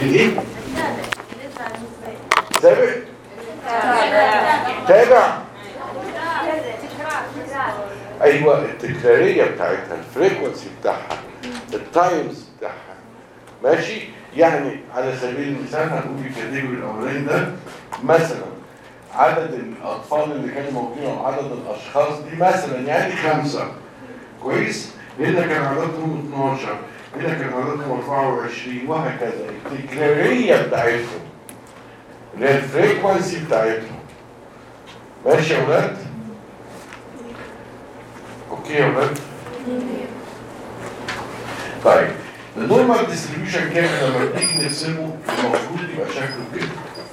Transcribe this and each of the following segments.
الايه؟ سابق تابع ايوه التكراريه بتاعتها الفريكونسي بتاعها التايمز بتاعها ماشي يعني على سبيل المثال هنقول الكاتيجوري الاولاني ده مثلا عدد الاطفال اللي كانوا موجودين او عدد الاشخاص دي مثلا يعني خمسه كويس هنا كان عددهم 12 هنا كان عددهم 24 وهكذا التكراريه بتاعتهم اللي هي الفريكونسي بتاعتهم ماشي يا ولاد اوكي يا ولاد طيب النورمال ديستريبيوشن كام لما بنيجي نرسمه المفروض يبقى شكله كده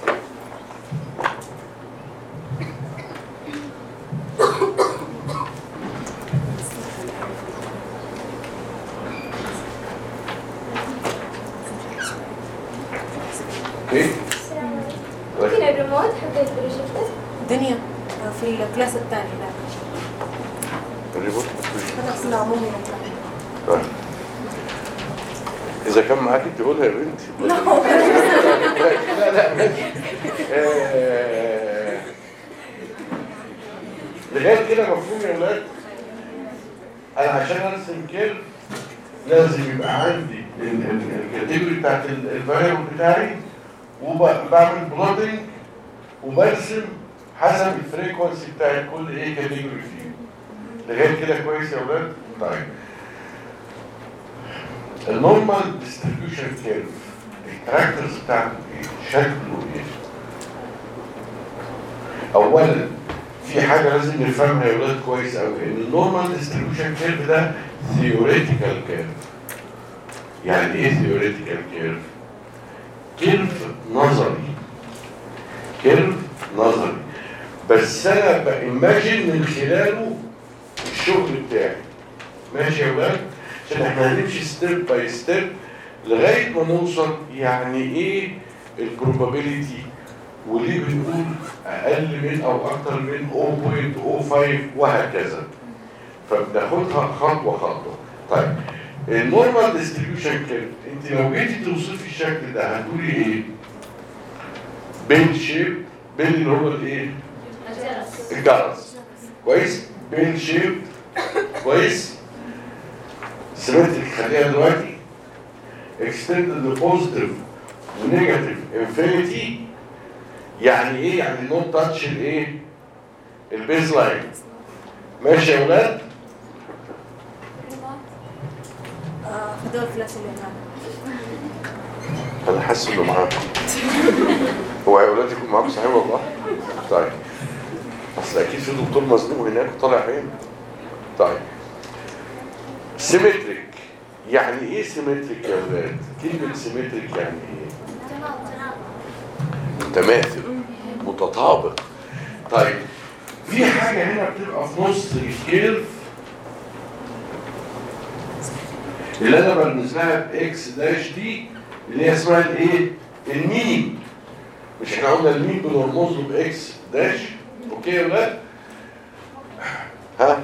اوكي ممكن الريموت حق البروجيكتور دنيا في الكلاس الثاني لا الريبورت هذا اصلا عمومي طيب اذا كان معاكي تقولها يا بنتي لا لا ماشي آه، لغايه كده مفهوم يا ولاد انا عشان ارسم كيرف لازم يبقى عندي ال- ال- الكاتيجوري بتاعت الفاريبل بتاعي وبعمل بلوتنج وبرسم حسب الفريكونسي بتاعت كل ايه كاتيجوري فيه لغايه كده كويس يا ولاد طيب النورمال ديستريبيوشن كيرف الكاركترز بتاعته ايه شكله ايه اولا في حاجه لازم نفهمها يا ولاد كويس قوي ان النورمال ديستريبيوشن كيرف ده ثيوريتيكال كيرف يعني ايه ثيوريتيكال كيرف كيرف نظري كيرف نظري بس انا بايماجن من خلاله الشغل بتاعي ماشي يا ولاد عشان احنا هنمشي ستيب باي ستيب لغايه ما نوصل يعني ايه البروبابيليتي وليه بنقول اقل من او اكتر من 0.05 وهكذا فبناخدها خطوه خطوه طيب النورمال ديستريبيوشن كيرف انت لو جيتي توصفي الشكل ده هتقولي ايه؟ بيل شيب بيل اللي هو الايه؟ الجرس كويس؟ بيل شيب كويس؟ سيمتريك خليها دلوقتي extended positive ونيجاتيف انفينيتي يعني ايه؟ يعني نو تاتش الايه؟ البيز لاين ماشي يا ولاد؟ آه في دور الكلاس اللي هناك انا حاسس انه معاكم هو يا ولاد يكون معاكم صحيح والله طيب اصل اكيد في دكتور مظلوم هناك وطالع عين طيب سيمتريك يعني ايه سيمتريك يا ولاد كلمه سيمتريك يعني ايه متماثل متطابق طيب في حاجه هنا بتبقى في نص الكيرف اللي انا برمز لها باكس داش دي اللي هي اسمها الايه؟ الميم مش احنا قلنا الميم بنرمز له باكس داش اوكي يا ولاد؟ ها؟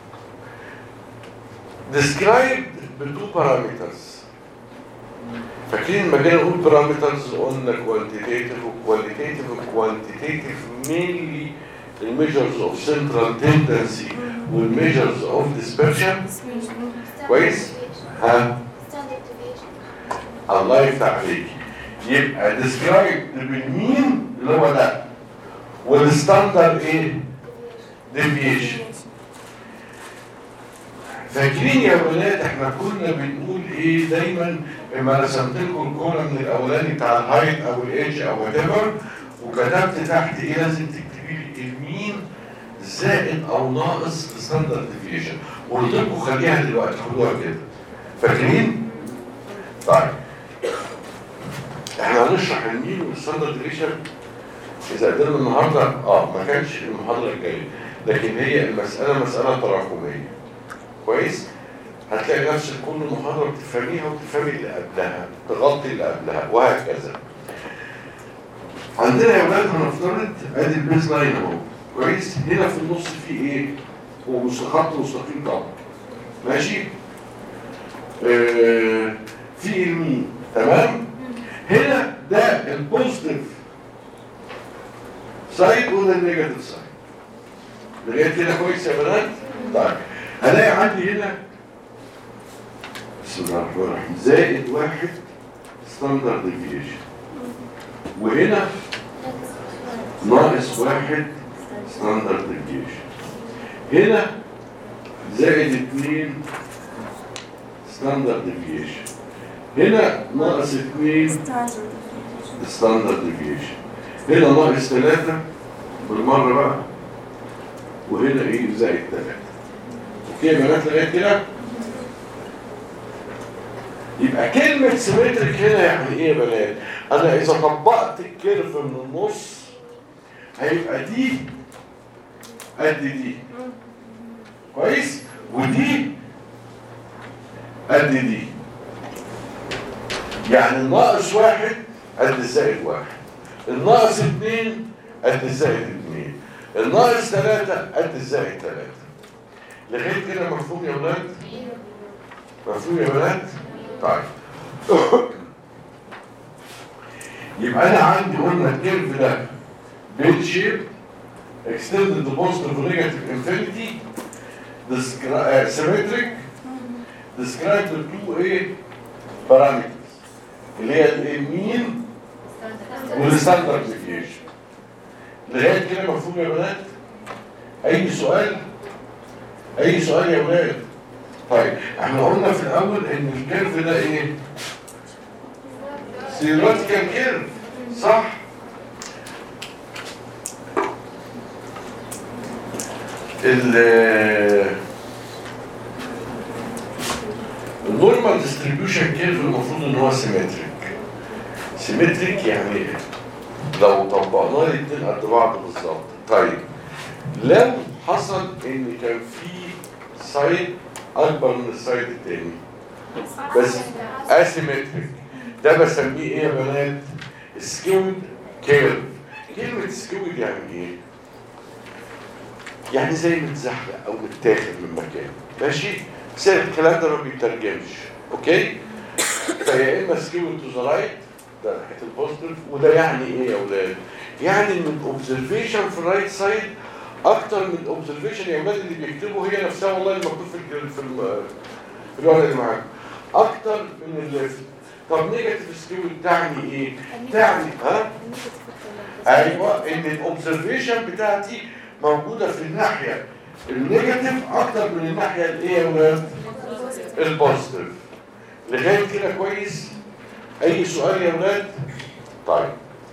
described بتو بارامترز فاكرين لما جينا نقول بارامترز قلنا كوانتيتيف وكواليتيف وكوانتيتيف مينلي الميجرز اوف سنترال تندنسي والميجرز اوف ديسبرشن كويس؟ ها؟ الله يفتح عليك يبقى describe بالمين اللي هو ده والستاندرد ايه؟ deviation فاكرين يا ولاد احنا كنا بنقول ايه دايما لما رسمت لكم الكولم الاولاني بتاع الهايت او الايدج او وات ايفر وكتبت تحت ايه لازم تكتبي لي المين زائد او ناقص الستاندرد ديفيشن وقلت لكم خليها دلوقتي خدوها كده فاكرين؟ طيب احنا هنشرح المين والستاندرد ديفيشن اذا قدرنا النهارده اه ما كانش المحاضره الجايه لكن هي المساله مساله تراكميه كويس هتلاقي نفسك كل محاضره بتفهميها وتفهمي اللي قبلها تغطي اللي قبلها وهكذا عندنا يا ولاد هنفترض ادي البيز لاين اهو كويس هنا في النص في ايه هو مش خط مستقيم طبعا ماشي آه في المين تمام هنا ده البوزيتيف سايد وده النيجاتيف سايد لغايه كده كويس يا بنات طيب هلاقي عندي هنا بسم الله الرحمن الرحيم زائد واحد ستاندرد ديفيشن وهنا ناقص واحد ستاندرد ديفيشن هنا زائد اتنين ستاندرد ديفيشن هنا ناقص اتنين ستاندرد ديفيشن هنا ناقص ثلاثة بالمرة بقى وهنا ايه زائد ثلاثة اوكي يا بنات لغاية كده يبقى كلمة سيمتريك هنا يعني ايه يا بنات؟ انا اذا طبقت الكيرف من النص هيبقى دي قد دي كويس؟ ودي قد دي يعني الناقص واحد قد الزائد واحد الناقص اتنين قد الزائد اتنين الناقص تلاتة قد الزائد تلاتة لغاية كده مفهوم يا ولاد؟ مفهوم يا ولاد؟ طيب يبقى انا عندي قلنا الكيرف ده بيل شيب extended the positive negative infinity descri- uh, symmetric described the two ايه parameters اللي هي المين والستاندرد ديفيشن لغايه كده مفهوم يا بنات اي سؤال اي سؤال يا ولاد طيب احنا قلنا في الاول ان الكيرف ده ايه سيروتيكال كيرف صح ال النورمال ديستريبيوشن كيرف المفروض ان هو سيمتريك سيمتريك يعني لو طبقناه الاثنين قد بعض بالظبط طيب لو حصل ان كان في سايد اكبر من السايد التاني بس اسيمتريك ده بسميه ايه يا بنات سكيود كيرف كلمة سكيود يعني ايه يعني زي متزحلق او متاخد من مكان ماشي بس الكلام ده ما بيترجمش اوكي فيا اما سكيود تو ذا رايت ده ناحيه البوزيتيف وده يعني ايه يا اولاد يعني ان الاوبزرفيشن في الرايت سايد اكتر من الاوبزرفيشن يا اولاد اللي بيكتبوا هي نفسها والله اللي مكتوب في ال- في ال- في الورقه اللي معاكم اكتر من الليفت طب نيجاتيف سكيود تعني ايه تعني ها ايوه ان الاوبزرفيشن بتاعتي موجوده في الناحيه النيجاتيف اكتر من الناحيه الايه يا ولاد البوزيتيف لغايه كده كويس اي سؤال يا ولاد طيب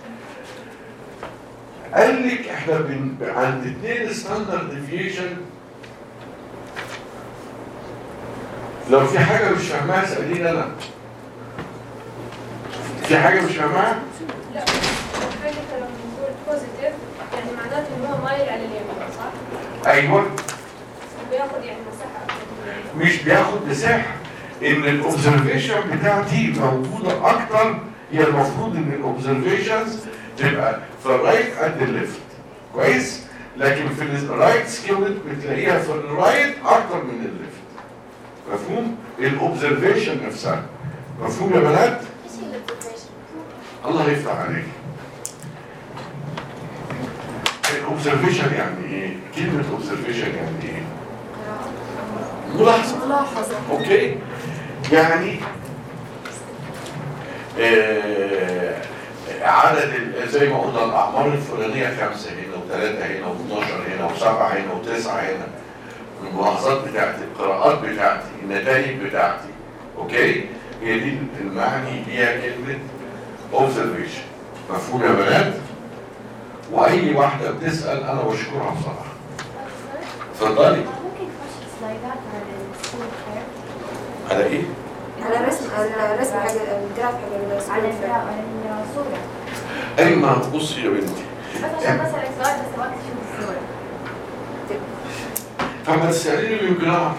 قال لك احنا بن... عند اثنين ستاندرد ديفيشن لو في حاجه مش فاهماها اساليني انا في حاجه مش فاهماها لا حاجة لما بنقول بوزيتيف يعني معناته ان هو مايل على اليمين صح؟ ايوه بياخد يعني مساحة أكتر من اليمين. مش بياخد مساحه ان الاوبزرفيشن بتاعتي موجوده اكتر هي المفروض ان الاوبزرفيشنز تبقى في الرايت قد الليفت كويس لكن في الرايت سكيلت بتلاقيها في الرايت اكتر من الليفت مفهوم الاوبزرفيشن نفسها مفهوم يا بنات ايش هي الاوبزرفيشن؟ الله يفتح عليك الاوبزرفيشن يعني ايه كلمه اوبزرفيشن يعني ايه ملاحظه ملاحظة اوكي يعني آه عدد ال- زي ما قلنا الاعمار الفلانيه خمسه هنا وثلاثه هنا و12 هنا وسبعه هنا وتسعه هنا الملاحظات بتاعتي القراءات بتاعتي النتائج بتاعتي اوكي هي دي المعني بيها كلمه observation مفهوم يا بنات واي واحده بتسال انا بشكرها بصراحه اتفضلي ممكن تخش سلايدات على السكول كيرف على ايه على رسم على رسم حق الجراف حق السكول على فير. على الصورة ايما بصي يا بنتي بس عشان بسألك سؤال بس ما تشوف الصورة فما تساليني اللي يمكن اعرف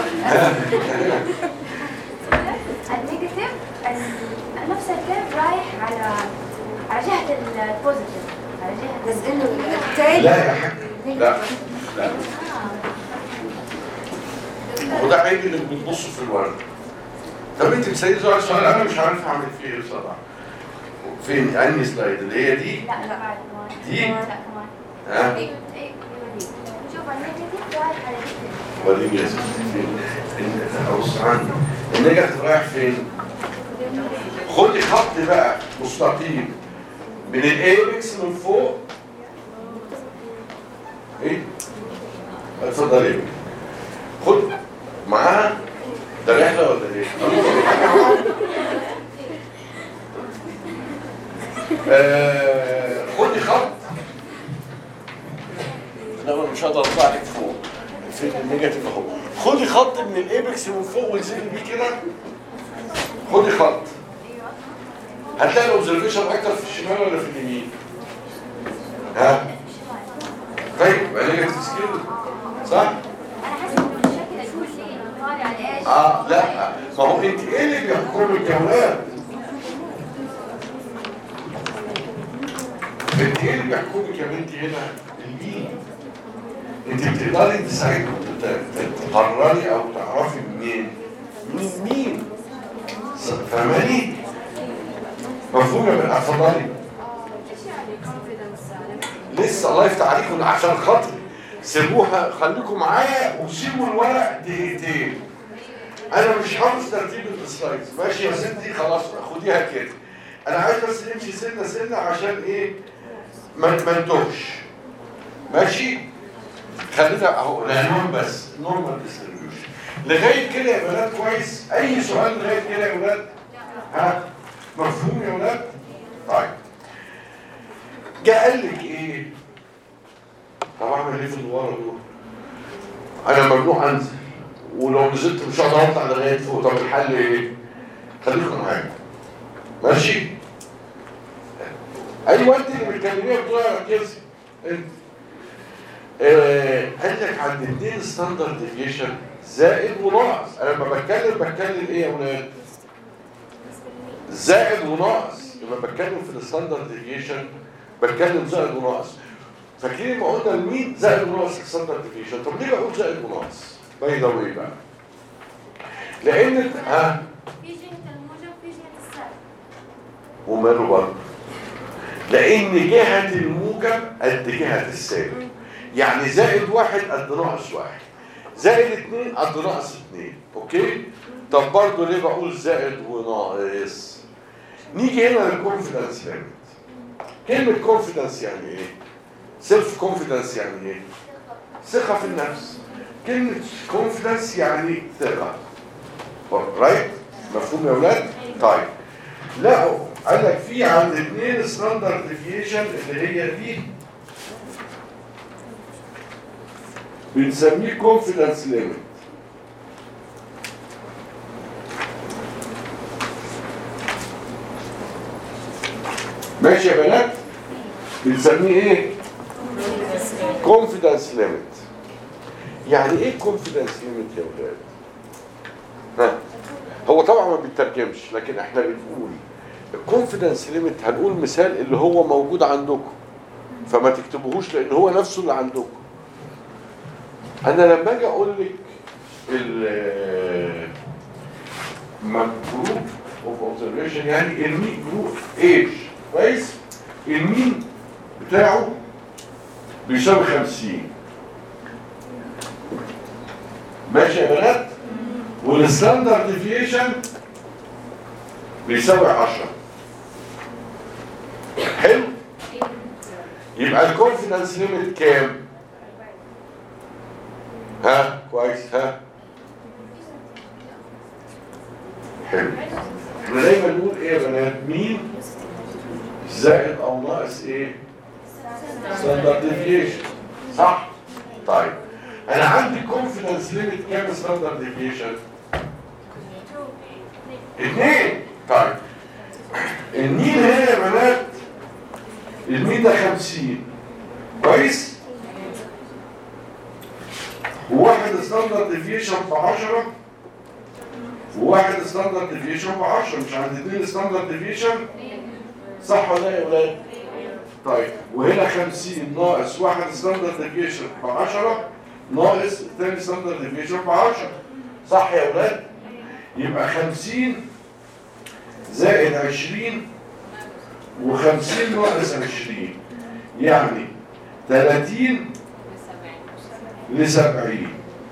النيجاتيف ال- نفس الكيرف رايح على على جهة البوزيتيف على جهة بس انه التاني لا يا حاج لا لا آه. وده عيب انك بتبص في الورد طب انت بتسالني سؤال سؤال انا مش عارف اعمل فيه ايه بصراحه فين انهي سلايد اللي هي دي لا لا بعد دي لا كمان ها ايه ايه شوف النيجاتيف رايح على جدا وريني يا ستي فين إن- ابص عندي النيجاتيف رايح فين خدي خط بقى مستقيم من الايبكس من فوق ايه اتفضلي خد معاها ده رحله ولا ايه آه، خدي خط لا انا مش هقدر اطلع لك فوق فين النيجاتيف اهو خدي خط من الايبكس من فوق وانزلي بيه كده خدي خط هتلاقي الاوبزرفيشن اكتر في الشمال ولا في اليمين ها طيب يبقى نيجاتيف سكيل صح انا حاسه انه الشكل اشوف شيء طالع على ايش اه لا ما هو انت ايه اللي بيحكمك يا ولاد انت ايه اللي بيحكمك يا بنتي هنا المين انت بتقدري تساعدي ت- ت- تقرري او تعرفي منين من مين س- فاهماني مفهوم يا بنت اتفضلي ايش يعني confidence لسه الله يفتح عليكم عشان خاطري سيبوها خليكم معايا وسيبوا الورق دقيقتين انا مش حافظ ترتيب السلايدز ماشي يا ستي خلاص خديها كده انا عايز بس نمشي سنه سنه عشان ايه ما ما نتوهش ماشي خلينا اهو العنوان بس نورمال ديستريبيوشن لغايه كده يا بنات كويس اي سؤال لغايه كده يا ولاد ها مفهوم يا ولاد طيب جه قال لك ايه طب اعمل ايه في الورا دول انا ممنوع انزل ولو نزلت مش هقدر اطلع لغايه فوق طب الحل ايه خليكم معايا ماشي ايوه انت اللي بتكلميها بطريقه ركزي انت آه قال لك عند اثنين ستاندرد ديفيشن زائد وناقص انا لما بتكلم بتكلم ايه يا ولاد زائد وناقص لما بتكلم في الستاندرد ديفيشن بتكلم زائد وناقص فاكرين ما قلنا المين زائد وناقص الستاندرد ديفيشن طب ليه بقول زائد وناقص باي ذا واي بقى لان ها في جهه الموجب في جهه السالب وماله برضه لان جهه الموجب قد جهه السالب يعني زائد واحد قد ناقص واحد زائد اتنين قد ناقص اتنين اوكي طب برضه ليه بقول زائد وناقص نيجي هنا للكونفيدنس ليميت كلمه كونفيدنس يعني ايه سيلف كونفيدنس يعني ايه ثقه في النفس كلمه كونفيدنس يعني ثقه رايت مفهوم يا اولاد طيب لا قال لك في عند اثنين ستاندرد ديفيشن اللي هي دي بنسميه كونفيدنس ليميت ماشي يا بنات بنسميه ايه كونفيدنس ليميت يعني ايه كونفيدنس ليميت يا ولاد ها هو طبعا ما بيترجمش لكن احنا بنقول الكونفيدنس ليميت هنقول مثال اللي هو موجود عندكم فما تكتبوهوش لان هو نفسه اللي عندكم انا لما اجي اقول لك ال جروب اوف اوبزرفيشن يعني المين جروب ايج كويس المين بتاعه بيساوي 50 ماشي يا بنات والستاندرد ديفيشن بيساوي 10 حلو يبقى الكونفيدنس ليميت كام ها كويس ها حلو احنا دايما نقول ايه يا بنات مين زائد او ناقص ايه ستاندرد ديفيشن صح طيب انا عندي كونفيدنس ليميت كام ستاندرد ديفيشن اثنين طيب المين هنا يا بنات المين ده 50 كويس وواحد ستاندرد ديفيشن في 10 وواحد ستاندرد ديفيشن في 10 مش عند اثنين ستاندرد ديفيشن صح ولا ايه يا ولاد؟ طيب وهنا 50 ناقص واحد ستاندرد ديفيشن في 10 ناقص الثاني ستاندرد ديفيشن في 10 صح يا ولاد؟ يبقى 50 زائد 20 و50 ناقص 20 يعني 30 ل 70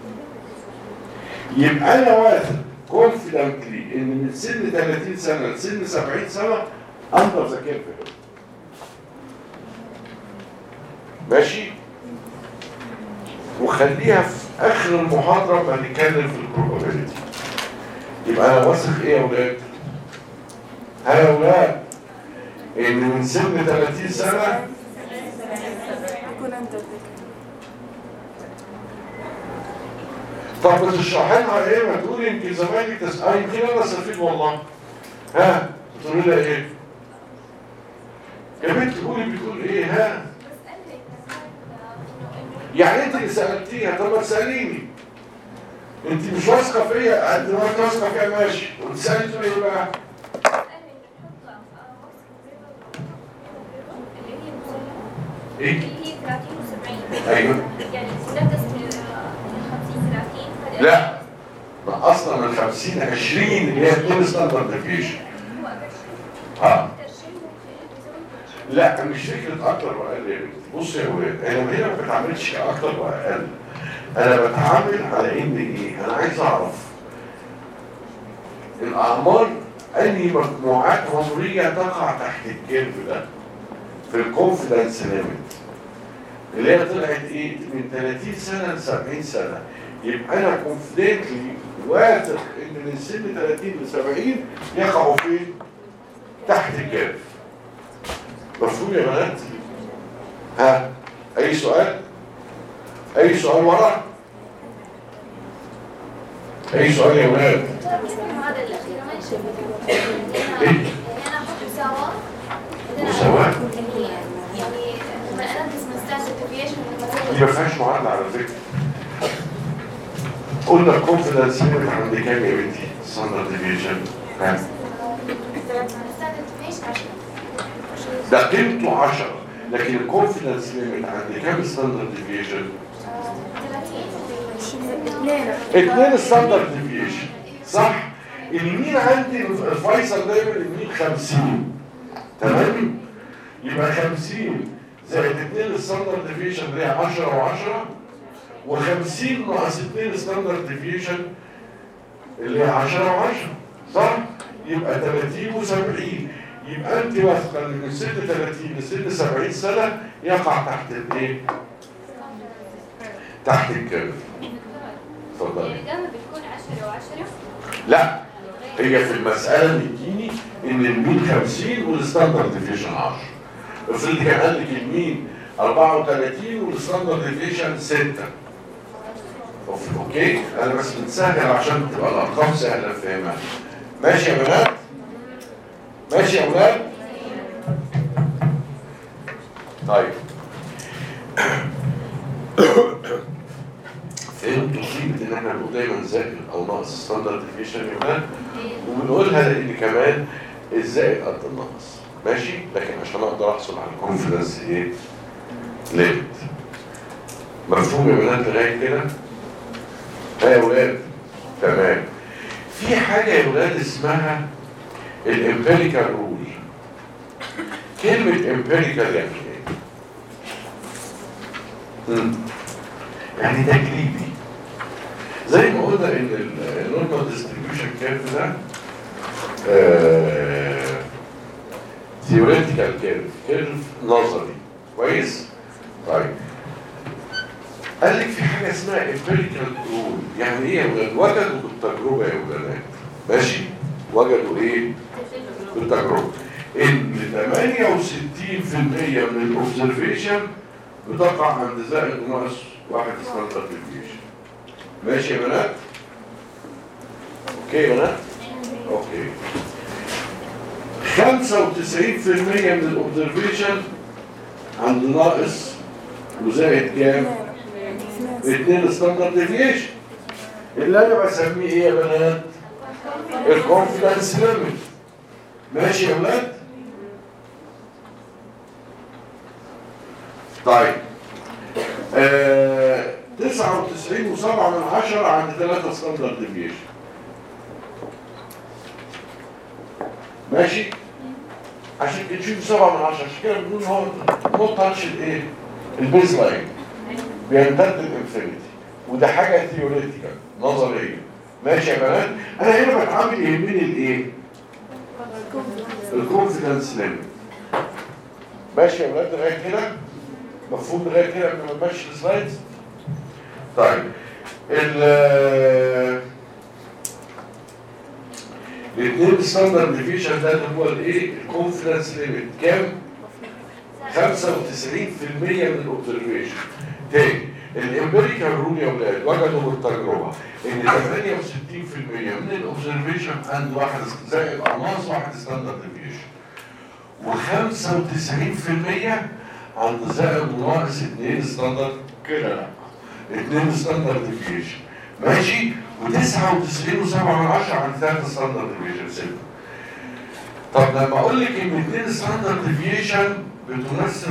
يبقى انا واثق كونفيدنتلي ان من سن 30 سنه لسن 70 سنه اندر ذا كيرف ماشي وخليها في اخر المحاضره ما نتكلم في البروبابيلتي يبقى انا واثق ايه يا اولاد ها يا اولاد ان من سن 30 سنه يكون انت الذكر طب بتشرح لها ايه ما تقول يمكن زمايلي تسال يمكن انا استفيد والله ها تقول لها ايه يا بنت قولي بتقول ايه ها يعني انت اللي سالتيها طب ما تساليني انت مش واثقه فيا قد ما انت واثقه فيا ماشي وتسالي تقول ايه بقى ايه اللي هي 30 و70 ايوه يعني نقص من 50 30 لا ده اصلا من 50 20 اللي هي 2 ستاندرد ديفيشن اه لا مش فكرة أكتر وأقل يا بنتي بص يا ولاد أنا هنا ما بتعاملش كأكتر وأقل أنا بتعامل على إن إيه؟ أنا عايز أعرف الأعمار أنهي مجموعات عمرية تقع تحت الكيرف ده في الكونفدنس ليميت اللي هي طلعت إيه؟ من 30 سنة ل 70 سنة يبقى أنا كونفدنتلي واثق إن من سن 30 ل 70 يقعوا فين؟ تحت الكيرف مفهوم يا بنات ها اي سؤال اي سؤال ورا اي سؤال يا ولاد هذا الأخير ما يشبه إيه؟ يعني أنا أحط مساواة بعدين أحط- مساواة يعني يعني لما أنقص من ستاندرد ديفيشن دي ما فيهاش معادله على فكره قلنا الكونفدنس ليميت عند كام يا بنتي ستاندرد ديفيشن ها ستاندرد ديفيشن 10 ده قيمته 10 لكن الكونفدنس ليميت عند كام ستاندرد ديفيشن 30 اتنين ستاندرد ديفيشن صح المين عندي الفيصل دايما المين 50 تمام يبقى 50 زائد 2 ستاندرد ديفيشن اللي هي 10 و10 و50 ناقص 2 ستاندرد ديفيشن اللي هي 10 و10 صح يبقى 30 و70 يبقى انت واثقه ان من سن 30 لسن 70 سنه يقع تحت الايه؟ تحت الكيرف اتفضلي يعني دائما بتكون 10 و10 لا هي في المسألة مديني إن المين 50 والستاندرد ديفيشن 10 افرض كان قال لك المين 34 والستاندرد ديفيشن 6 أوف- اوكي انا بس بنسهل عشان تبقى الارقام سهله نفهمها ماشي يا بنات ماشي يا اولاد طيب فهمتوا قيمه ان احنا بنقول دايما نذاكر او ناقص ستاندرد ديفيشن يا بنات وبنقولها لان كمان الزائد قد الناقص ماشي لكن عشان اقدر احصل على الكونفدنس ايه ليميت مفهوم يا بنات لغايه كده ها يا ولاد تمام في حاجه يا ولاد اسمها الامبيريكال رول كلمه امبيريكال يعني ايه مم. يعني تجريبي زي ما قلنا ان النورمال ديستريبيوشن كيرف ده ثيوريتيكال كيرف كيرف نظري كويس طيب قال لك في حاجه اسمها امبيريكال رول يعني ايه يا ولاد وجدوا بالتجربه يا ولاد ماشي وجدوا ايه بالتجربه ان 68% من الاوبزرفيشن بتقع عند زائد وناقص واحد ستاندرد ديفيشن ماشي يا بنات اوكي يا بنات اوكي 95% من الاوبزرفيشن عند ناقص وزائد كام؟ اثنين ستاندرد ديفيشن اللي انا بسميه ايه يا بنات؟ الكونفدنس ليميت ماشي يا ولاد؟ طيب آه 99 وسبعة من عشرة عند ثلاثة ستاندرد ديفيشن ماشي عشان كده تشوف سبعة من عشرة عشان كده بنقول هو نوت تاتش الايه؟ البيز لاين بيمتد الانفينيتي وده حاجة ثيوريتيكال نظرية ماشي يا بنات انا هنا بتعامل يهمني الايه؟ الكونفدنس ليفل ماشي يا بنات لغايه كده مفهوم لغايه كده قبل ما نمشي السلايدز طيب ال الاثنين ستاندرد ديفيشن ده اللي هو الايه الكونفدنس ليفل كام 95% من الاوبزرفيشن تاني الامبيريكال رول يا ولاد وجدوا بالتجربه ان 68% من الاوبزرفيشن عند واحد زائد او ناقص واحد ستاندرد ديفيشن و95% عند زائد وناقص 2 ستاندرد كده لا 2 ستاندرد ديفيشن ماشي و99 و7 من 10 عند 3 ستاندرد ديفيشن سيبه طب لما اقول لك ان 2 ستاندرد ديفيشن بتمثل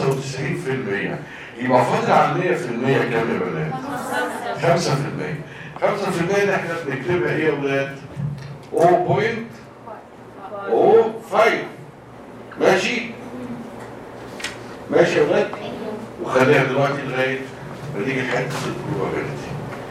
95% يبقى فاضل على 100% كام يا بنات؟ 5% 5% اللي احنا بنكتبها ايه يا ولاد؟ 0.05 ماشي؟ ماشي يا ولاد؟ وخليها دلوقتي لغايه ما نيجي لحته البروبابيلتي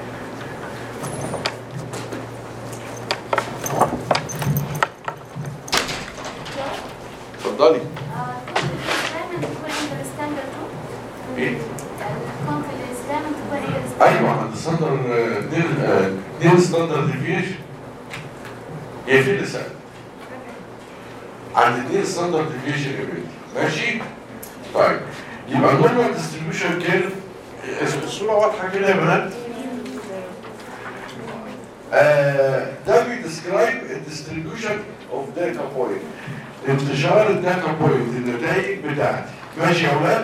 اتفضلي دايما تكون عند الستاندرد ايه؟ الكونفدنس دايما تكون عند الستاندرد ايوه عند ستاندرد اثنين اثنين ستاندرد ديفيشن هي فين اللي سأل؟ عند اثنين ستاندرد ديفيشن يا بنتي ماشي؟ طيب يبقى النورمال ديستريبيوشن كيرف الصوره واضحه كده يا بنات؟ آه، ده بيديسكرايب الديستريبيوشن اوف داتا بوينت انتشار الداتا بوينت النتائج بتاعتي ماشي يا اولاد؟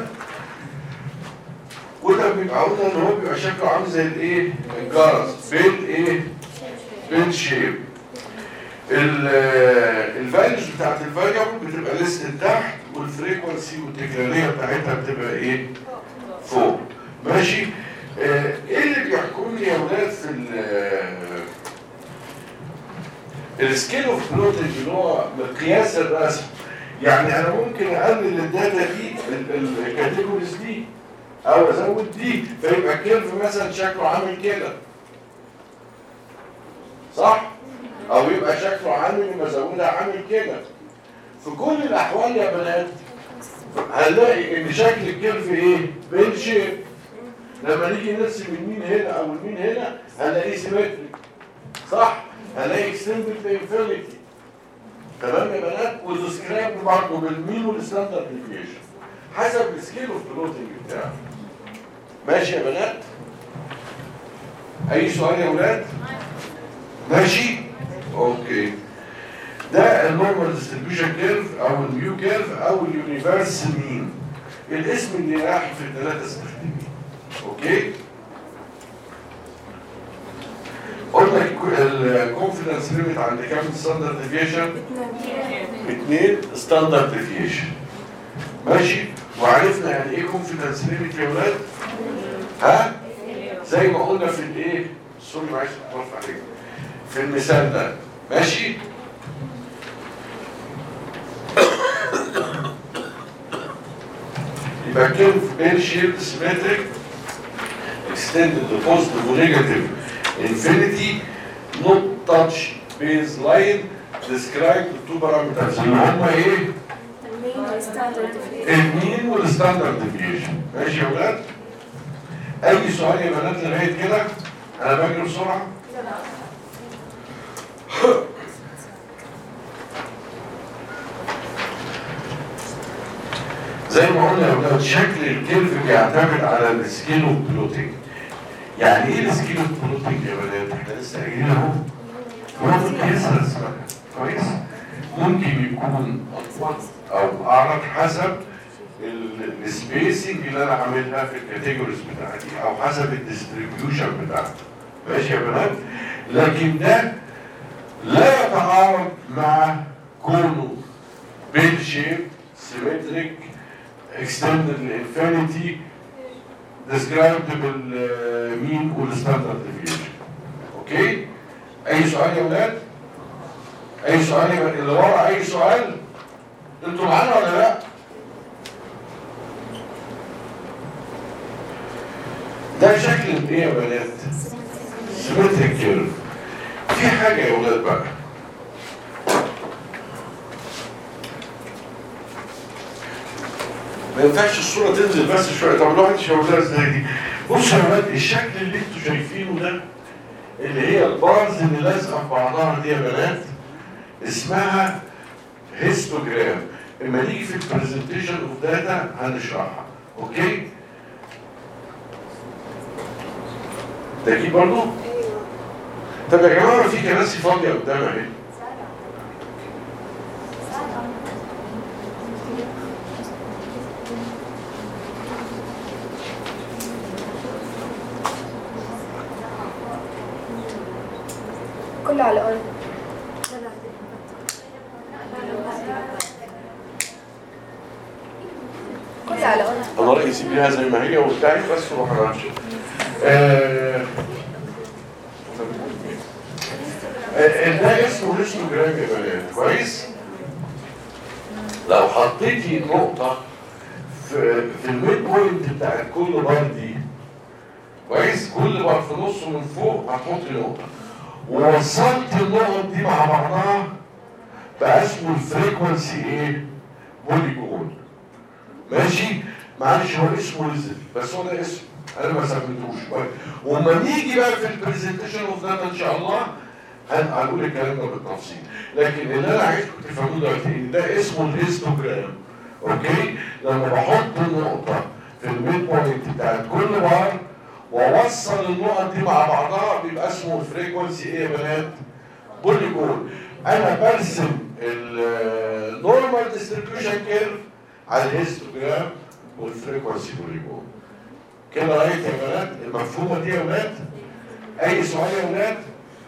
وده بيبقى قلنا ان هو بيبقى شكله عامل زي الايه؟ الجرس بين ايه؟ بين شيب الفاليوز بتاعت الفاريبل بتبقى ليست تحت والفريكونسي والتكراريه بتاعتها بتبقى ايه؟ فوق ماشي؟ آه، ايه اللي بيحكمني يا ولاد في ال السكيل اوف بلوتنج اللي هو مقياس الرسم يعني انا ممكن اقلل الداتا دي الكاتيجوريز دي او ازود دي فيبقى الكيرف مثلا شكله عامل كده صح او يبقى شكله عامل لما ازودها عامل كده في كل الاحوال يا بنات هنلاقي ان شكل الكيرف ايه بين شيب لما نيجي نرسم المين هنا او المين هنا هنلاقيه سيمتريك صح هنلاقي اكستندد لانفينيتي تمام يا بنات وديسكرايب برضه بالمين والستاندرد ديفيشن حسب السكيل اوف بلوتنج بتاعه ماشي يا بنات اي سؤال يا ولاد ماشي اوكي ده النورمال ديستريبيوشن كيرف او الميو كيرف او اليونيفرس مين الاسم اللي راح في الثلاثه استخدامين اوكي قلنا الكونفدنس ليميت عند كام ستاندرد ديفيشن؟ اثنين ستاندرد ديفيشن ماشي وعرفنا يعني ايه كونفدنس ليميت يا ولاد؟ ها؟ زي ما قلنا في الايه؟ سوري معلش برفع عليك في المثال ده ماشي؟ يبقى كيرف بين شيب سيمتريك extended to positive و negative infinity not touch baseline describe the two parameters اللي هما ايه؟ المين والستاندرد المين والستاندرد ديفيشن ماشي يا ولاد؟ اي سؤال يا بنات لغايه كده انا بجري بسرعه زي ما قلنا يا ولاد شكل الكيرف بيعتمد على السكيل اوف بلوتنج يعني ايه السكيل اوف بلوتنج يا بنات؟ احنا لسه قايلين اهو هو مقياس رسمه كويس؟ ممكن يكون اطول او اعرض حسب السبيسنج اللي انا عاملها في الكاتيجوريز بتاعتي او حسب الديستريبيوشن بتاعتي ماشي يا بنات؟ لكن ده لا يتعارض مع كونه بيل شيب سيمتريك extended الانفينيتي described بالمين والستاندرد ديفيشن اوكي اي سؤال يا ولاد اي سؤال يا ولاد؟ اللي ورا اي سؤال انتوا معانا ولا لا؟ ده شكل ايه يا بنات؟ سيمتريك كيرف في حاجة يا ولاد بقى ما ينفعش الصورة تنزل بس شوية طب الواحد يشاورها ازاي دي؟ بصوا يا ولاد الشكل اللي انتوا شايفينه ده اللي هي البارز اللي لازقة في بعضها دي يا بنات اسمها هيستوجرام اما نيجي في البرزنتيشن اوف داتا هنشرحها اوكي؟ ده اكيد برضه؟ ايوه طب يا جماعه ما في كراسي فاضيه قدام اهي كله على الارض كله على الارض انا رايي سيبيها زي ما هي وبتاعي بس وما نعرفش آه آه، ده اسمه هيستوجرام يا بنات كويس لو حطيتي نقطة في في الميد بوينت بتاعت كل بار دي كويس كل بار في نصه من فوق هتحطي نقطة ووصلت النقط دي مع بعضها بقى اسمه الفريكونسي ايه؟ بوليجون ماشي معلش هو اسمه ريزل بس هو ده اسم انا ما سميتوش وما نيجي بقى في البرزنتيشن اوف داتا ان شاء الله هن- هنقول الكلام ده بالتفصيل لكن اللي انا عايزكم تفهموه دلوقتي ان ده اسمه الهيستوجرام اوكي لما بحط النقطه في الميد بوينت بتاعت كل بار واوصل النقط دي مع بعضها بيبقى اسمه الفريكونسي ايه يا بنات؟ بوليجون انا برسم النورمال ديستريبيوشن كيرف على الهيستوجرام والفريكونسي بوليجون كده رايت يا بنات المفهومه دي يا ولاد اي سؤال يا ولاد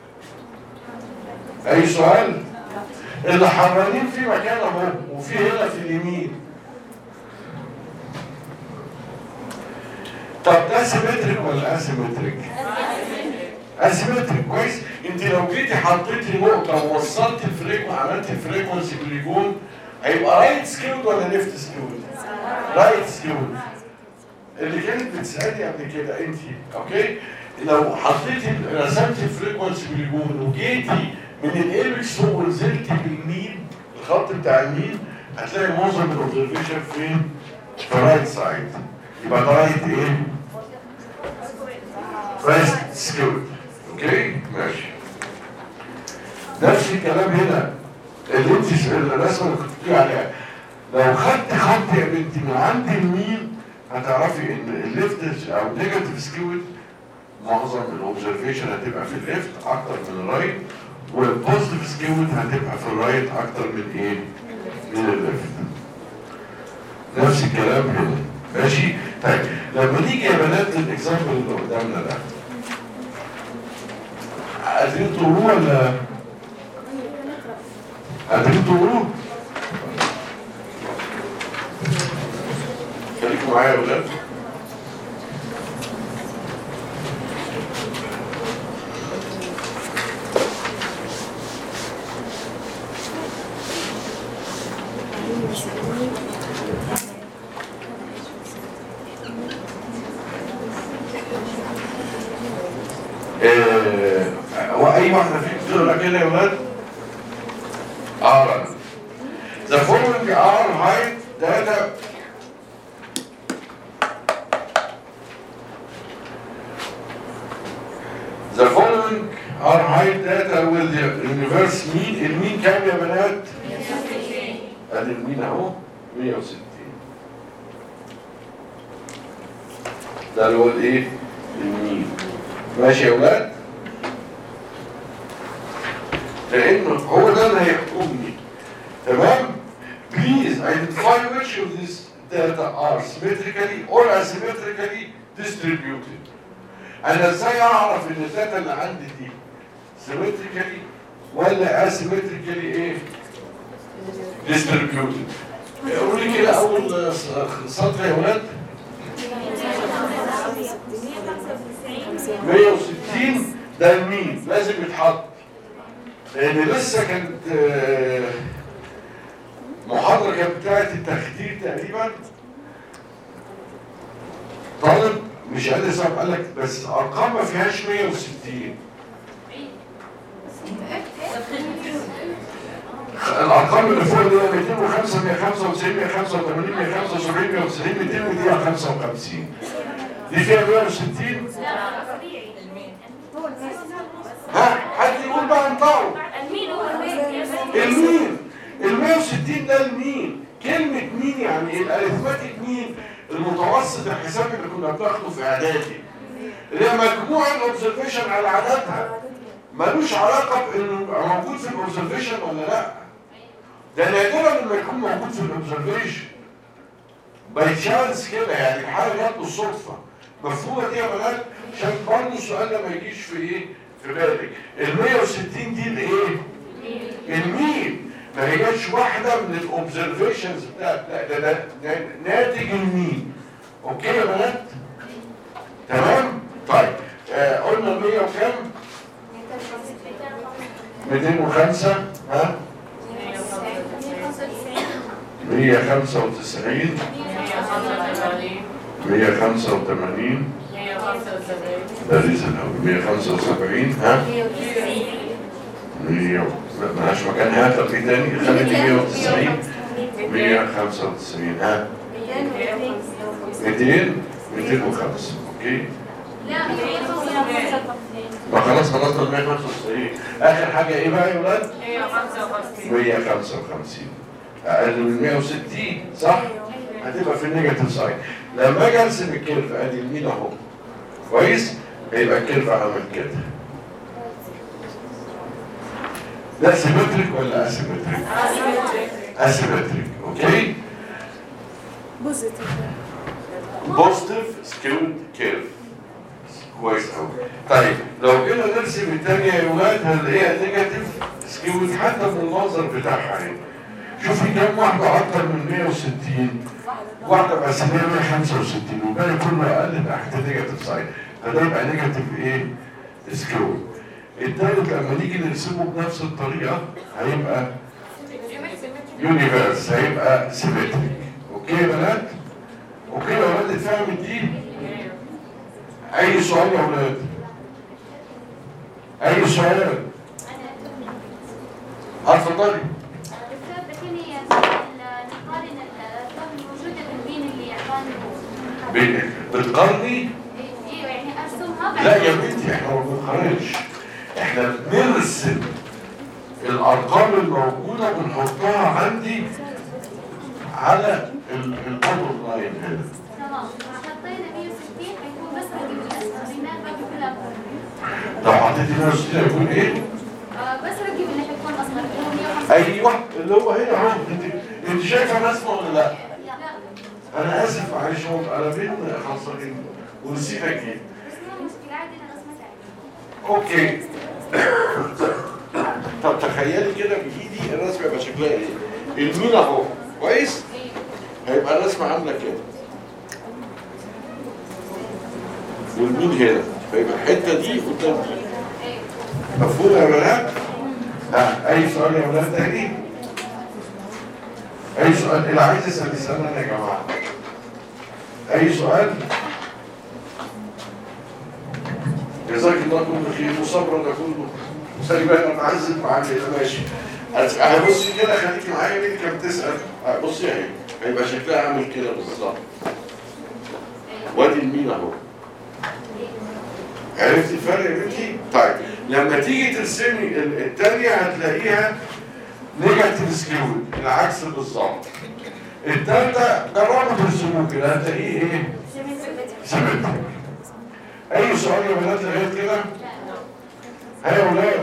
اي سؤال اللي حرانين في مكان اهو وفي هنا في اليمين طب ده سيمتريك ولا اسيمتريك اسيمتريك كويس انت لو جيتي حطيتي نقطه ووصلت الفريكون عملت الفريكونسي بوليجون هيبقى رايت سكيود ولا ليفت سكيود رايت سكيود اللي كانت بتسالني قبل كده انت اوكي لو حطيتي رسمت الفريكونسي بوليجون وجيتي من الايبكس فوق ونزلتي بالميل الخط بتاع الميل هتلاقي معظم الاوبزرفيشن فين؟ في الرايت سايد يبقى ده رايت ايه؟ رايت سكيود اوكي ماشي نفس الكلام هنا اللي انت الرسمه اللي كنت بتقولي عليها لو خدت خط يا بنتي من عند اليمين هتعرفي ان الليفت او نيجاتيف سكيود معظم الاوبزرفيشن هتبقى في الليفت اكتر من الرايت والبوزيتيف سكيود هتبقى في الرايت اكتر من ايه؟ من الليفت نفس الكلام هنا ماشي؟ طيب لما نيجي يا بنات للاكزامبل اللي قدامنا ده قادرين تقولوه ولا قادرين تقولوه؟ خليكم معايا يا ولاد آه، هو اي واحده فيكم تقرا كده يا ولاد؟ اه The following are height data The following are height data with the universe mean المين كام يا بنات؟ ادي المين اهو 160 ده اللي هو الايه؟ المين ماشي يا ولاد؟ لان هو ده اللي هيحكمني تمام؟ Please identify which of these data are symmetrically or asymmetrically distributed. انا ازاي اعرف ان الداتا اللي عندي دي symmetrically ولا asymmetrically ايه؟ distributed. قولوا لي كده اول سطر يا ولاد 160 ده المين لازم يتحط لان لسه كانت آه، محاضرة كانت بتاعت التخدير تقريبا طالب مش قادر يصعب قال لك بس الارقام ما فيهاش 160 الارقام اللي فوق دي 205 195 185 175 190 200 255 دي فيها 160 هو الميل ها حد يقول بقى انطقوا المين هو المين المين ال 160 ده المين كلمة مين يعني ايه الاريثماتيك مين المتوسط الحسابي اللي كنا بناخده في اعدادي اللي هي مجموع الاوبزرفيشن على عددها ملوش علاقة بانه يبقى موجود في الاوبزرفيشن ولا لا ده نادرا لما يكون موجود في الاوبزرفيشن باي تشانس كده يعني الحاجة جت بالصدفة مفهومة دي يا بنات عشان برضه السؤال ده ما يجيش في ايه في بالك ال 160 دي الايه؟ المين ما هياش واحدة من الاوبزرفيشنز بتاعت لا ده ده ده ناتج المين اوكي يا بنات؟ تمام؟ طيب آه قلنا 100 وكام؟ 205 ها؟ 195 185 ده ريزن قوي 175 ها؟ 100 لا ملهاش مكان ها طب ايه تاني؟ خلي دي 190 195 ها؟ 200 205 اوكي؟ ما خلاص خلصنا ال 195 اخر حاجه ايه بقى يا ولاد؟ 155 اقل من 160 صح؟ هتبقى في النيجاتيف سايد لما اجي ارسم الكيرف ادي اليمين اهو كويس؟ هيبقى الكيرف عامل كده ده سيمتريك ولا اسيمتريك؟ اسيمتريك اوكي؟ بوزيتيف بوزيتيف سكيود كيرف كويس قوي طيب لو جينا نرسم الثانيه يا ولاد هنلاقيها نيجاتيف سكيود حتى من المنظر بتاعها يعني شوفي كام واحده اكتر من 160 واحده بس اللي هي 165 والباقي كله اقل تحت نيجاتيف سايد فده يبقى نيجاتيف ايه؟ سكيود التالت لما نيجي نرسمه بنفس الطريقه هيبقى يونيفرس هيبقى سيمتريك اوكي يا بنات؟ اوكي يا ولاد اتفهمت دي؟ اي سؤال يا ولاد؟ اي سؤال؟ اتفضلي دكتور بكيني نقارن الارقام الموجوده بالمين اللي اعطاني بين- بتقارني؟ ايوه يعني ارسمها لا يا بنتي احنا ما بنقارنش احنا بنرسم الارقام الموجوده بنحطها عندي على البوتtom لاين هنا تمام حطينا 160 حيكون بس رقم الاسهم هناك باقي كلها لو حطيتي 160 هيكون ايه؟ آه، بس رقم اللي حيكون اصغر اللي هو 150 ايوه اللي هو هنا اهو انت انت شايفه الرسمه ولا لا؟ لا انا اسف معلش هو قلمين خلصانين ونسيت اجيب بس ما مشكله عادي انا رسمتها اوكي طب تخيلي كده بايدي الرسمه يبقى شكلها ايه؟ المين اهو كويس؟ هيبقى الرسمه عامله كده والمين هنا فيبقى الحته دي قدام دي مفهوم يا بنات؟ ها اي سؤال يا ولاد تاني؟ اي سؤال اللي عايز يسال يسالنا يا جماعه اي سؤال؟ جزاك الله كل خير وصبرا ده كله سايبان انا عزت معاك كده ماشي هبصي كده خليكي معايا مين كانت بتسال آه، بصي اهي هيبقى شكلها عامل كده بالظبط وادي المين اهو عرفتي الفرق يا بنتي؟ طيب لما تيجي ترسمي ال- التانية هتلاقيها نيجاتيف سكيود العكس بالظبط التالتة جربوا ترسموه كده هتلاقيه ايه؟ سيمتريك اي سؤال يا بنات لغايه كده؟ ها يا ولاد؟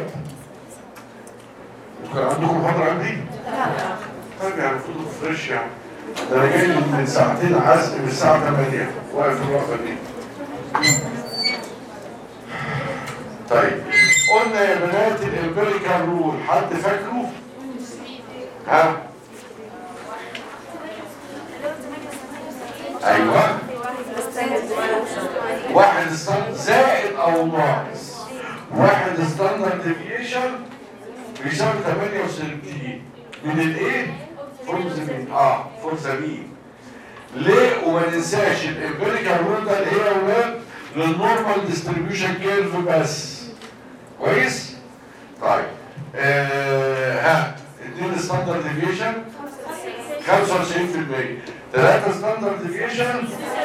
كان عندكم محاضرة عندي؟ طيب يعني المفروض فريش يعني ده انا جاي من ساعتين عزم من الساعة 8 واقف الوقفة دي طيب قلنا يا بنات الامبيريكال رول حد فاكره؟ ها؟ ايوه واحد ستاندرد زائد او ناقص واحد ستاندرد ديفيشن بيساوي 68 من الايه؟ فور ذا مين اه فور ذا مين ليه وما ننساش الامبيريكال رول ده اللي هي يا ولاد للنورمال ديستريبيوشن كيرف بس كويس طيب آه ها اتنين ستاندرد ديفيشن 95% ثلاثة ستاندرد ديفيشن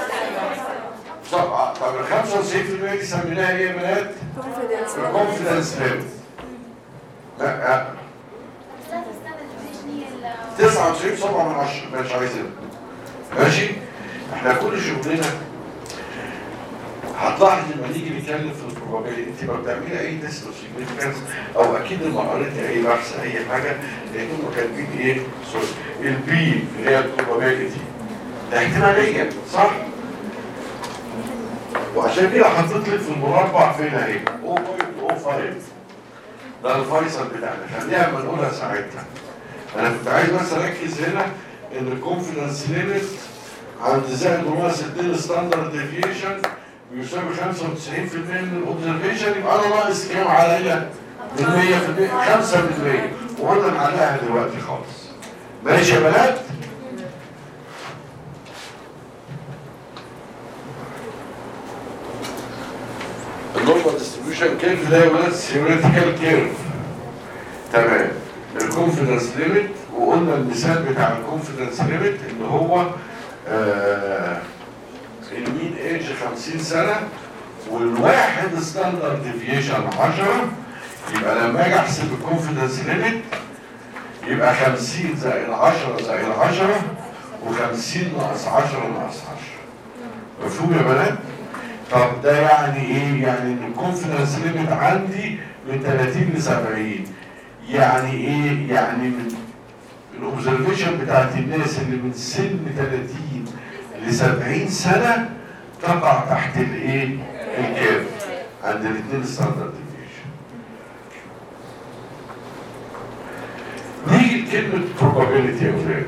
طب طب ال 95% دي سميناها ايه يا بنات؟ confidence الكونفدنس ليفل لا آه، ثلاثة استنى هي ال 99 7 من 10 مش عايزين ماشي احنا كل شغلنا هتلاحظ لما نيجي نتكلم في البروبابيلتي انت ما بتعملي اي تيست اوف سيجنيفيكانس او اكيد لما قريتي اي بحث اي حاجه لقيتهم كاتبين ايه سوري البي اللي هي البروبابيلتي ده احتماليه صح؟ وعشان كده حطيت لك في المربع فين اهي 0.05 ده الفيصل بتاعنا خليها اما نقولها ساعتها انا كنت عايز بس اركز هنا ان الكونفدنس ليميت عند زائد وناقص 2 ستاندرد ديفيشن بيساوي 95% من الاوبزرفيشن يبقى انا ناقص كام عليا؟ من 100% 5% وقلنا نعلقها دلوقتي خالص ماشي يا بنات؟ النورمال ديستريبيوشن كيرف ده يا ولاد ثيوريتيكال كيرف تمام الكونفدنس ليميت وقلنا المثال بتاع الكونفدنس ليميت ان هو آه المين ايج 50 سنه والواحد ستاندرد ديفيشن 10 يبقى لما اجي احسب الكونفدنس ليميت يبقى 50 زائد 10 زائد 10 و50 ناقص 10 ناقص 10 مفهوم يا بنات؟ طب ده يعني ايه؟ يعني ان الكونفدنس ليميت عندي من 30 ل 70 يعني ايه؟ يعني من الاوبزرفيشن بتاعت الناس اللي من سن 30 ل 70 سنه تقع تحت الايه؟ الكيرف عند الاثنين ستاندرد ديفيشن. نيجي لكلمه probability يا ولاد.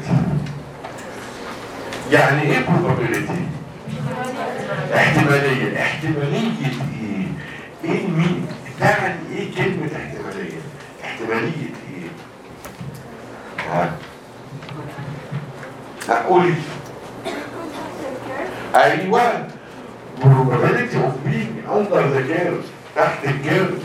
يعني ايه probability؟ احتمالية احتمالية ايه ايه مين تعني ايه كلمة احتمالية احتمالية ايه ها هقول ايوه probability of being under the curve تحت الكيرف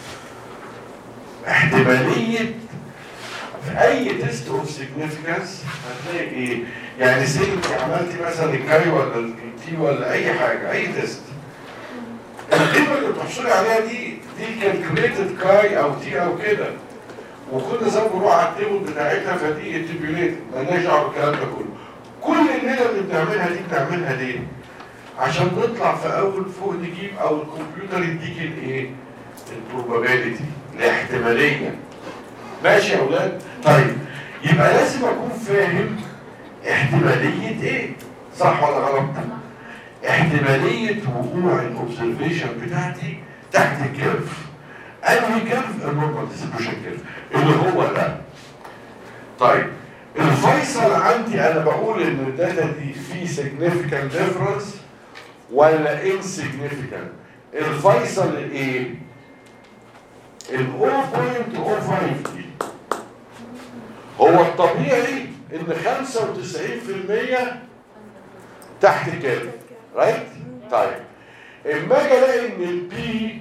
احتمالية في اي تيست اوف سيجنيفيكانس هتلاقي ايه يعني سي انت عملتي مثلا الكاي ولا التي ولا اي حاجه اي تيست القيمه اللي بتحصلي عليها دي دي كالكوليتد كاي او تي او كده وكل زي بروح على التيبل بتاعتها فدي اتيبيوليتد مالناش دعوه بالكلام ده كله كل الليله اللي بنعملها دي بنعملها ليه؟ عشان نطلع في اول فوق نجيب او الكمبيوتر يديك الايه؟ البروبابيلتي الاحتماليه ماشي يا اولاد طيب يبقى لازم اكون فاهم احتماليه ايه صح ولا غلط احتماليه وقوع الاوبزرفيشن بتاعتي تحت الكيرف انهي كيرف النورمال ديستريبيوشن كيرف اللي هو ده طيب الفيصل عندي انا بقول ان الداتا دي في significant difference ولا insignificant الفيصل ايه ال 0.05 دي هو الطبيعي ان 95% تحت كام رايت طيب اما اجي الاقي ان البي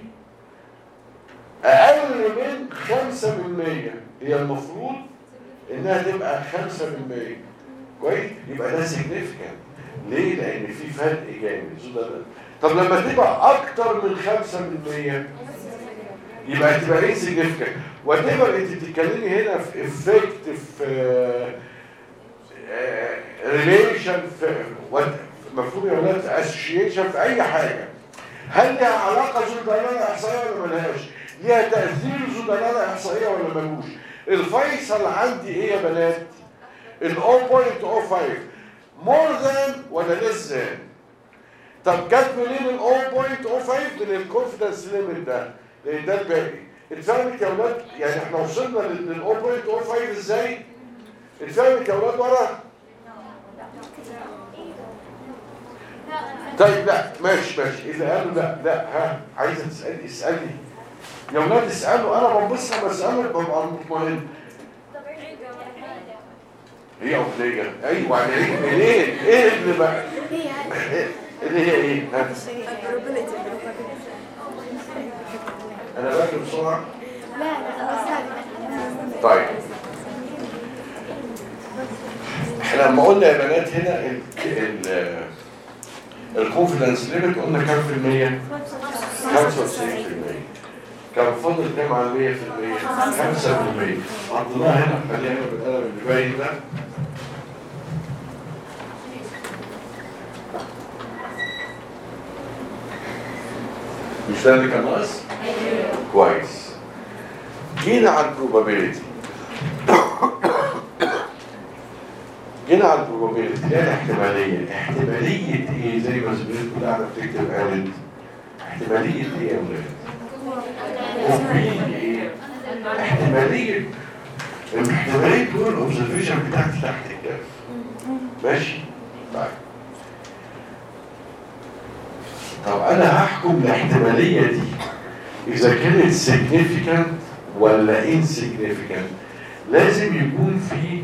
اقل من 5% هي المفروض انها تبقى 5% كويس يبقى ده سيجنيفيكانت ليه لان في فرق جامد طب لما تبقى اكتر من 5% يبقى تبقى ايه سيجنيفيكانت وات ايفر انت بتتكلمي هنا في افكت في ريليشن في what- مفهوم يا ولاد اسوشيشن في اي حاجه هل لها علاقه ذو دلاله احصائيه ولا ملهاش؟ ليها تاثير ذو دلاله احصائيه ولا ملوش؟ الفيصل عندي ايه يا بنات؟ ال 0.05 مور ذان ولا ليس ذان؟ طب جت منين ال 0.05 من الكونفدنس ليميت ده؟ لان ده الباقي اتفهمت يا ولاد؟ يعني احنا وصلنا لل 0.05 ازاي؟ اتفهمت يا ولاد ورا؟ طيب لا ماشي ماشي اللي قالوا لا لا ها عايزه تسالني اسالني يا ولاد اسالوا انا ببص بساله ببقى مطمئن هي أغنية أيوة يعني إيه منين؟ إيه اللي بقى؟ إيه اللي هي إيه؟ ها؟ أنا باكل بسرعة لا لا بس طيب احنا لما قلنا يا بنات هنا ال ال الكونفدنس ليميت قلنا كام في المية؟ 95% كان فاضل كام على 100%؟ 5% حطيناها هنا خليها هنا بالقلم اللي باين ده مش ده اللي كان ناقص؟ كويس جينا على البروبابيلتي جينا على البروبابيلتي اللي هي الاحتمالية احتمالية ايه زي ما زميلتكم قاعدة بتكتب قالت احتمالية ايه يا ولاد؟ وفي ايه؟ احتمالية الاحتمالية دول الاوبزرفيشن بتاعتي تحت الكف ماشي؟ طيب طب انا هحكم الاحتمالية دي اذا كانت significant ولا insignificant لازم يكون في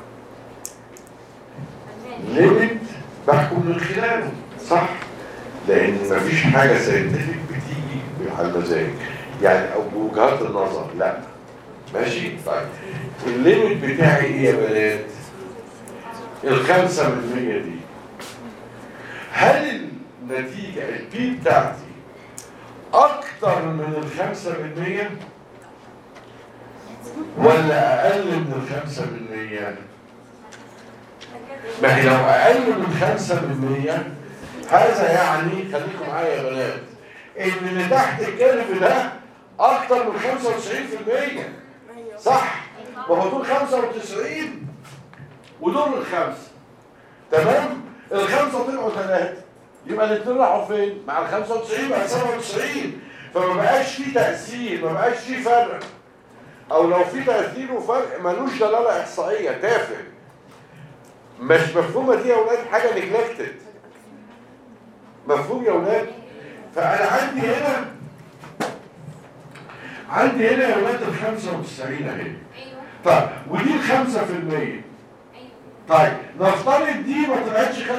ليميت بحكم من خلاله صح لان مفيش حاجه ساينتفك بتيجي على المزاج يعني او بوجهات النظر لا ماشي طيب الليميت بتاعي ايه يا بنات الخمسة من المية دي هل النتيجة البي بتاعتي أكتر من الخمسة من مية ولا أقل من الخمسة من مية ما هي لو أقل من خمسة من مية هذا يعني خليكم معايا يا بنات إن اللي تحت الكلف ده أكتر من 95% صح؟ ما هو دول 95 ودول الخمسة تمام؟ الخمسة طلعوا ثلاثة يبقى الاثنين راحوا فين؟ مع ال 95 بقى 97 فما بقاش في تأثير ما بقاش في فرق أو لو في تأثير وفرق ملوش دلالة إحصائية تافه مش مفهومة دي يا ولاد حاجة نجلكتد مفهوم يا ولاد؟ فأنا عندي هنا عندي هنا يا ولاد ال 95 أهي ايوه طيب ودي ال 5% ايوه طيب نفترض دي ما طلعتش 5%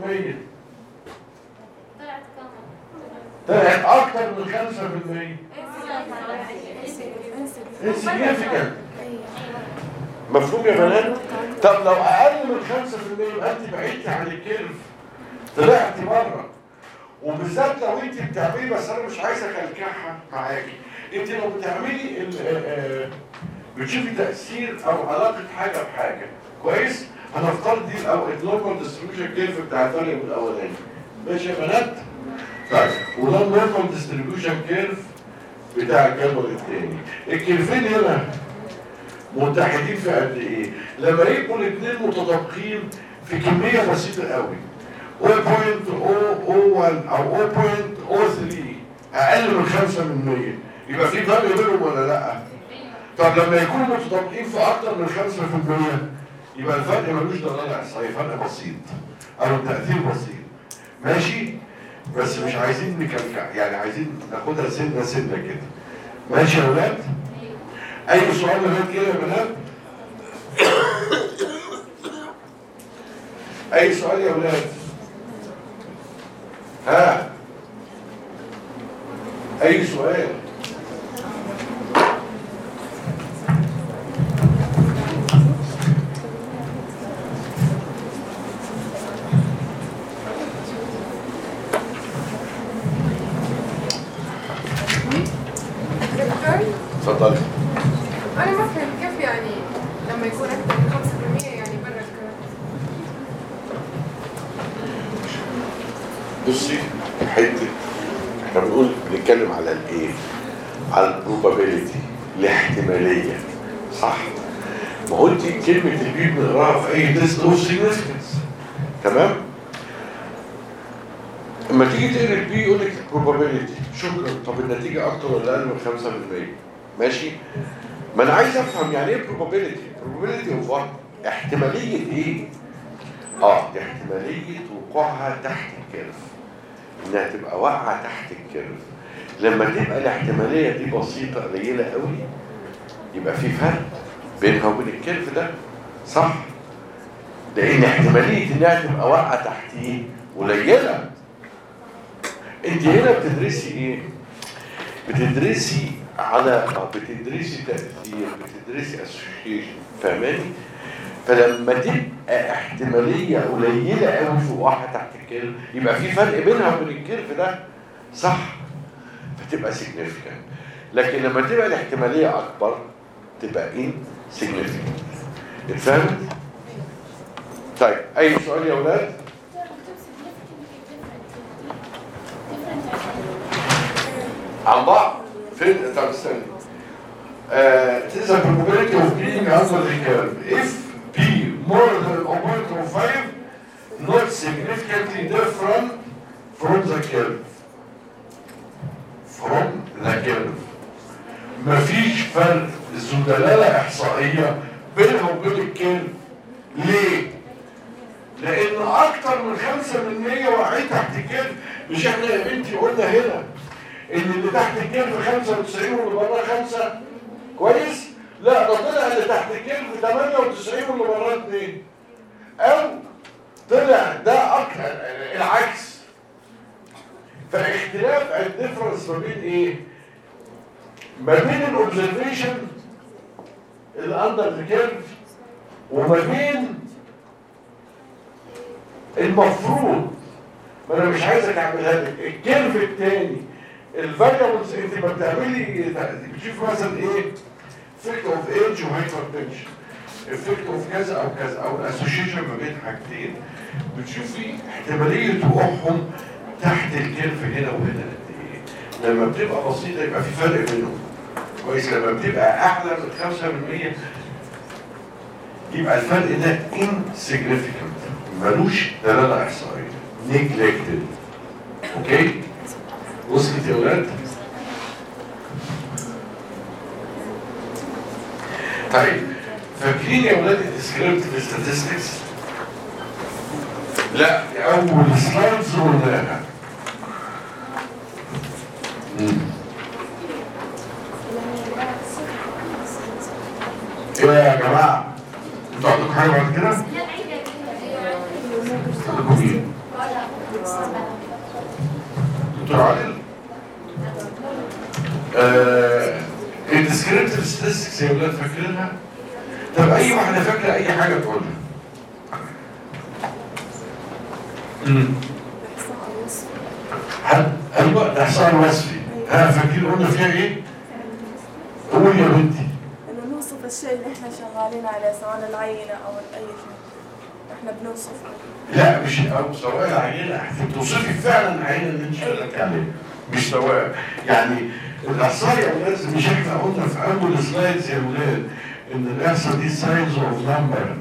طلعت كام طلعت أكتر من 5% insignificant مفهوم يا بنات؟ طب لو أقل من 5% يبقى أنت بعدتي عن الكيرف طلعتي بره وبالذات لو أنت بتعملي بس أنا مش عايز أكلكعها معاكي أنت لو بتعملي ال- آه، آه، بتشوفي تأثير أو علاقة حاجة بحاجة كويس؟ هنفترض دي الأو- النورمال ديستريبيوشن كيرف بتاع الفرق الأولاني ماشي يا بنات؟ طيب وده النورمال ديستريبيوشن كيرف بتاع الجدول الثاني الكيرفين هنا متحدين في قد ايه لما يبقوا الاثنين متطابقين في كميه بسيطه قوي 0.001 او 0.03 اقل من 5% يبقى في فرق بينهم ولا لا طب لما يكونوا متطابقين في اكتر من 5% يبقى الفرق ملوش دلاله احصائيه فرق بسيط او تاثير بسيط ماشي بس مش عايزين نكلكع يعني عايزين ناخدها سنه سنه كده ماشي يا ولاد اي سؤال لغايه كده يا بنات اي سؤال يا ولاد ها اي سؤال دكتور اتفضلي انا ما فهمت كيف يعني لما يكون اكثر من 5% يعني برا الكرة بصي حته احنا بنقول بنتكلم على الايه على البروبابيلتي الاحتماليه صح ما هو انت كلمه البي بنقراها في اي تيست اوف سيجنفكنس تمام اما تيجي تقرا البي يقول لك probability شكرا طب النتيجه اكتر ولا اقل من 5% ماشي ما انا عايز افهم يعني ايه probability probability of what احتماليه ايه اه دي احتماليه وقوعها تحت الكيرف انها تبقى واقعه تحت الكيرف لما تبقى الاحتماليه دي بسيطه قليله قوي يبقى في فرق بينها وبين الكيرف ده صح لان احتماليه انها تبقى واقعه تحتيه قليله انت هنا بتدرسي ايه بتدرسي على بتدرسي تاثير بتدرسي اسوشيشن فاهماني فلما تبقى احتماليه قليله قوي في واحده تحت الكيرف يبقى في فرق بينها وبين الكيرف ده صح فتبقى سيجنيفيكانت لكن لما تبقى الاحتماليه اكبر تبقى ان سيجنيفيكانت اتفهمت؟ طيب اي سؤال يا اولاد؟ عن بعض فين طب استنى uh, it is a probability of being under the curve if p more than 0.05 not significantly different from the curve from the curve مفيش فرق ذو دلاله احصائيه بينها وبين الكيرف ليه؟ لان اكتر من 5% واقعين تحت الكيرف مش احنا يا بنتي قلنا هنا ان اللي تحت الكيرف 95 واللي بره 5 كويس؟ لا ده طلع اللي تحت الكيرف 98 واللي بره 2 او طلع ده اكتر العكس فاختلاف الديفرنس ما بين ايه؟ ما بين الاوبزرفيشن الاندر ذا كيرف وما بين المفروض ما انا مش عايزك اعملها لك الكيرف الثاني الفاريبلز انت ما بتعملي بتشوف مثلا ايه افكت اوف ايدج وهايبر تنشن افكت اوف كذا او كذا او الاسوشيشن ما بين حاجتين بتشوفي احتماليه وقوعهم تحت الكيرف هنا وهنا قد ايه لما بتبقى بسيطه يبقى في فرق بينهم كويس لما بتبقى اعلى من 5% يبقى الفرق ده insignificant ملوش دلاله احصائيه neglected اوكي وصلت يا ولاد طيب فاكرين يا ولاد الديسكريبتيف statistics لا اول سلايدز قلناها مم. ايه يا جماعه انتوا عندكم حاجه بعد كده؟ عندكم ايه؟ دكتور عادل؟ آه الديسكريبتيف ستاتستكس يا ولاد فاكرينها؟ طب اي واحده فاكره اي حاجه تقولها. امم حد ايوه ده احصاء وصفي ها فاكرين قلنا فيها ايه؟ قول يا بنتي انه نوصف الشيء اللي احنا شغالين عليه سواء العينة او اي شيء احنا بنوصف لا مش او سواء العينه توصفي فعلا العينه اللي انت شغالك عليها مش سواء يعني الاحصاء يا اولاد مش احنا قلنا في اول سلايدز يا اولاد ان الاحصاء دي ساينز اوف نمبر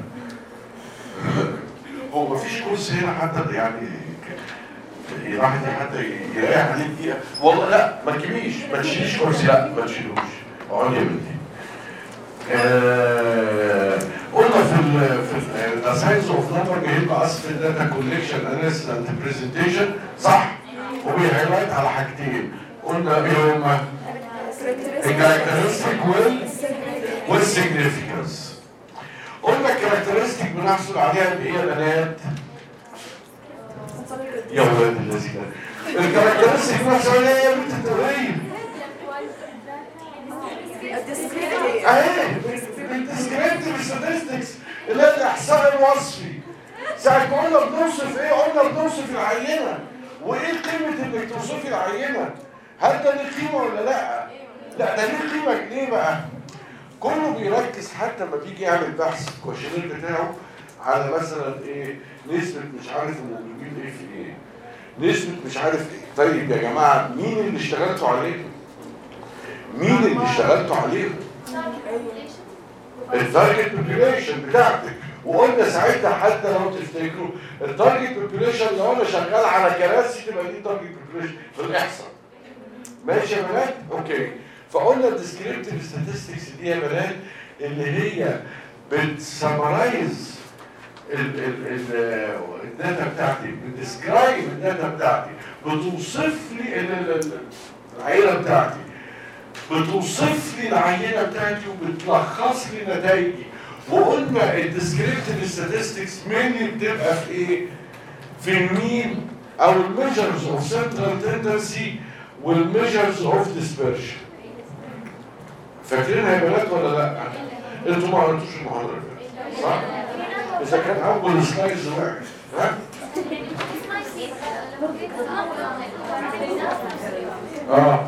هو مفيش كورس هنا حتى يعني الواحد حتى يريح عليه دقيقه والله لا ما تجيبيش ما تشيليش كرسي لا ما تشيلوش اقعدي يا بنتي آه، قلنا في ال في الساينس اوف نمبر جايب اصل الداتا كوليكشن اناليسيس اند برزنتيشن صح وبيهايلايت على حاجتين قلنا ايه هما الكاركترستيك وال والسيجنيفيكانس قلنا الكاركترستيك بنحصل عليها بايه يا بنات؟ يا ولاد الذين الكاركترستيك بنحصل عليها يا بنت التوحيد الديسكريبتيف اهي الديسكريبتيف ستاتستكس اللي هي الاحصاء الوصفي ساعة ما قلنا بنوصف ايه قلنا بنوصف العينة وايه قيمة انك توصفي العينة هل ده ليه قيمة ولا لا لا ده ليه قيمة ليه بقى كله بيركز حتى لما بيجي يعمل بحث الكوشنير بتاعه على مثلا ايه نسبة مش عارف الموجودين ايه في ايه نسبة مش عارف ايه طيب يا جماعة مين اللي اشتغلتوا عليه مين اللي اشتغلتوا عليه التارجت بوبيوليشن بتاعتك وقلنا ساعتها حتى لو تفتكروا التارجت بوبيوليشن لو انا شغال على كراسي تبقى دي تارجت بوبيوليشن في الاحصاء ماشي يا بنات اوكي فقلنا الديسكريبتيف ستاتستكس دي يا بنات اللي هي بتسمرايز الداتا بتاعتي بتسكرايب الداتا بتاعتي بتوصف لي ال- ال- ال- العينه بتاعتي بتوصف لي العينه بتاعتي وبتلخص لي نتائجي وقلنا الديسكريبتيف ستاتستكس مين بتبقى في ايه؟ في المين او الميجرز اوف سنترال تندنسي والميجرز اوف ديسبرشن فاكرينها يا بنات ولا لا؟ انتوا ما قريتوش المحاضره اللي فاتت، صح؟ اذا كان اول سلايدز واحد ها؟ اه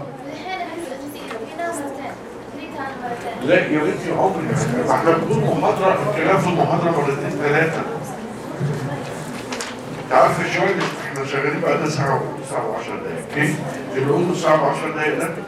لا يا بنتي عمري ما احنا بدون محاضره الكلام في المحاضره مرتين ثلاثه تعرف الشغل احنا شغالين بقى ساعه ساعه و10 دقايق ايه؟ اللي قلنا ساعه و10 دقايق ده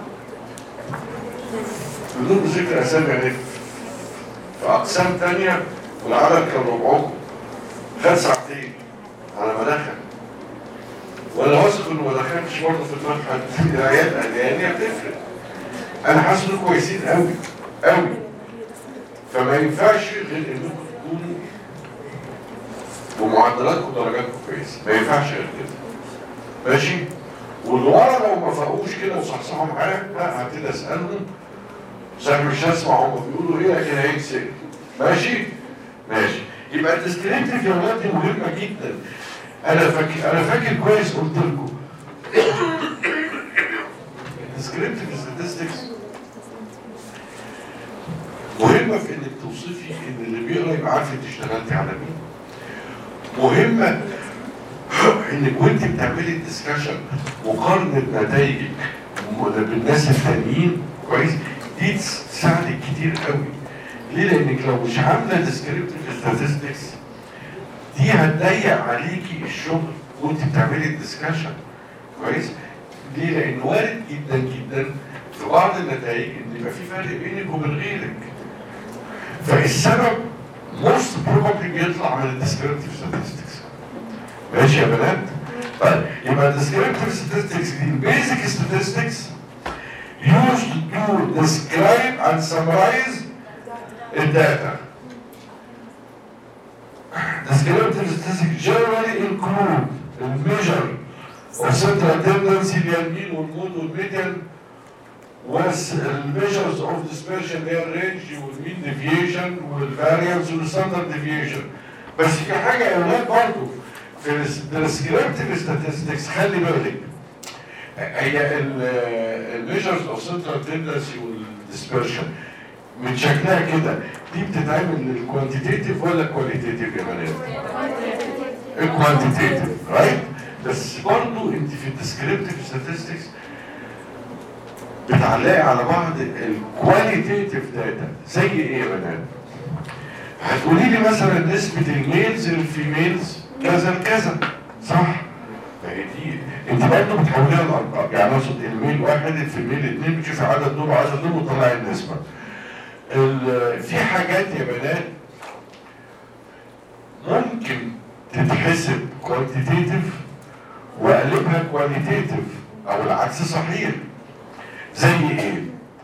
بدون ذكر اسامي يعني في اقسام ثانيه والعدد كان ربعهم خد ساعتين على ما دخل وانا واثق انه ما دخلتش برضه في دماغ حد العيال يعني هي بتفرق انا حاسس انكم كويسين قوي قوي فما ينفعش غير انكم تكونوا ومعدلاتكم ودرجاتكم كويسه ما ينفعش غير كده ماشي واللي ورا لو ما فاقوش كده وصحصحوا معايا لا هبتدي اسالهم صحيح مش هسمع هم بيقولوا ايه لكن هيكسب ماشي ماشي يبقى الديسكريبتيف يا ولاد دي مهمه جدا انا فاكر انا فاكر كويس قلت لكم الديسكريبتيف statistics مهمه في انك توصفي ان اللي بيقرا يبقى عارف انت اشتغلتي على مين مهمه انك وانت بتعملي الدسكشن مقارنه نتائجك بالناس التانيين كويس دي تساعدك كتير قوي ليه لانك لو مش عامله ديسكريبتيف statistics دي هتضيق عليكي الشغل وانت بتعملي الدسكشن كويس ليه لان وارد جدا جدا في بعض النتائج ان يبقى في فرق بينك وبين غيرك فالسبب موست بروبابلي بيطلع من الديسكريبتيف statistics ماشي يا بنات طيب يبقى الديسكريبتيف statistics دي البيزك statistics used to describe and summarize الداتا Descriptive statistics generally include the measure of central tendency اللي هي المين والمود والميديان والmeasures of dispersion اللي هي الرينج والمين ديفيشن والفاريانس والستاندرد ديفيشن بس في حاجه يا اولاد برضه في الديسكريبتيف statistics خلي بالك هي الميجرز اوف سنترال تندنسي والديسبرشن من شكلها كده دي بتتعمل للكوانتيتيف ولا كواليتيتيف يا بنات؟ الكوانتيتيف رايت بس برضو انت في الديسكريبتيف statistics بتعلقي على بعض الكواليتيتيف داتا زي ايه يا بنات؟ هتقولي لي مثلا نسبة الميلز للفيميلز كذا لكذا صح؟ ما هي دي انت برضه بتحوليها لارقام يعني اقصد الميل واحد الفيميل اثنين بتشوفي عدد دول وعدد دول وتطلعي النسبة ال- في حاجات يا بنات ممكن تتحسب كوانتيتيف واقلبها كواليتيتيف او العكس صحيح زي ايه؟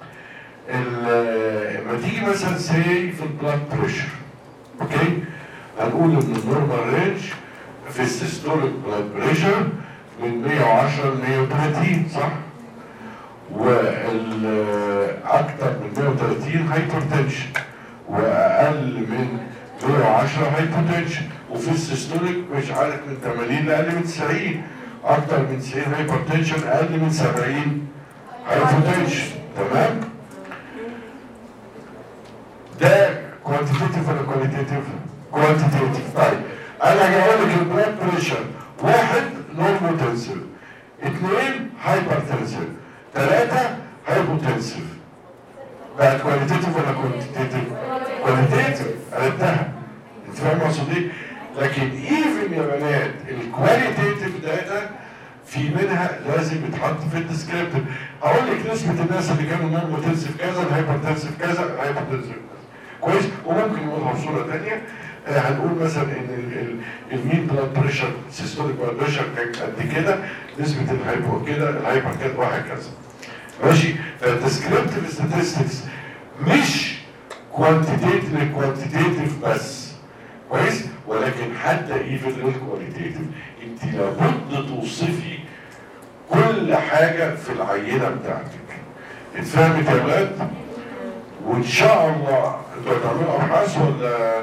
ال- لما تيجي مثلا سي في البلاد بريشر اوكي هنقول ان النورمال رينج في السيستوليك بلاد بريشر من 110 ل 130 صح؟ واكثر من 130 هايبرتنشن واقل من 110 هايبوتنشن وفي السيستوليك مش عارف من 80 لاقل من 90 اكثر من 90 هايبرتنشن اقل من 70 هايبوتنشن تمام ده كوانتيتيف ولا كواليتيتيف كوانتيتيف طيب انا جاي لك البلاد بريشر واحد نورموتنسيف اثنين هايبرتنسيف ثلاثة هايبوتنسيف بقى كواليتيتيف ولا كوانتيتيف كواليتيتيف عرفتها انت فاهم اقصد ايه لكن ايفن يا بنات الكواليتيتيف داتا في منها لازم يتحط في الديسكريبتيف هقول لك نسبة الناس اللي كانوا نورموتنسيف كذا الهايبرتنسيف كذا الهايبوتنسيف كذا كويس وممكن نقولها بصورة تانية آه، هنقول مثلا ان ال- ال- المين بلاد بريشر سيستوليك بلاد بريشر كان قد كده نسبة الهايبر كده الهايبر كده وهكذا ماشي فالديسكريبتيف ستاتستكس مش كوانتيتيف للكوانتيتيف بس كويس ولكن حتى ايفن للكواليتيف انت لابد توصفي كل حاجة في العينة بتاعتك اتفهمت يا ولاد؟ وان شاء الله انتوا هتعملوا ابحاث ولا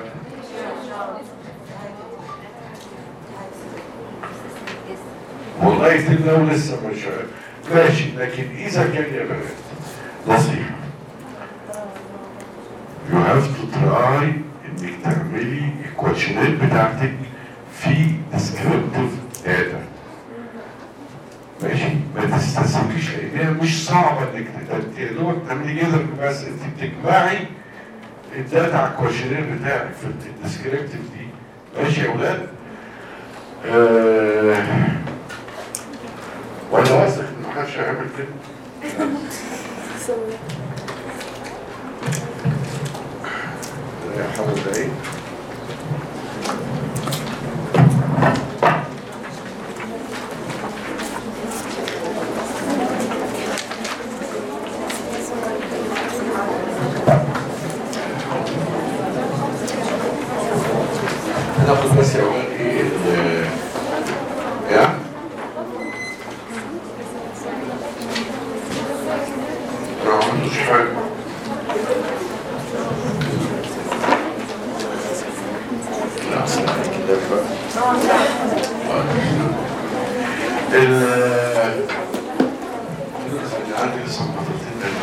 والله تلاقوا لسه مش ماشي لكن اذا كان يا بنات نصيحه you have to try انك تعملي الكوتشنات بتاعتك في descriptive data ماشي ما تستسهليش لانها مش صعبه انك انت يا دوبك تعملي كده بس انت بتجمعي الداتا على الكوتشنات بتاعك في الديسكريبتيف دي ماشي يا اولاد؟ آه وانا واثق ان محدش هيعمل كده سوي يا حول ايه ناخد بس يا ولاد ايه ال- يا ما عملتوش حاجه لا أصل كده بقى. ال عندي لسه محطوطين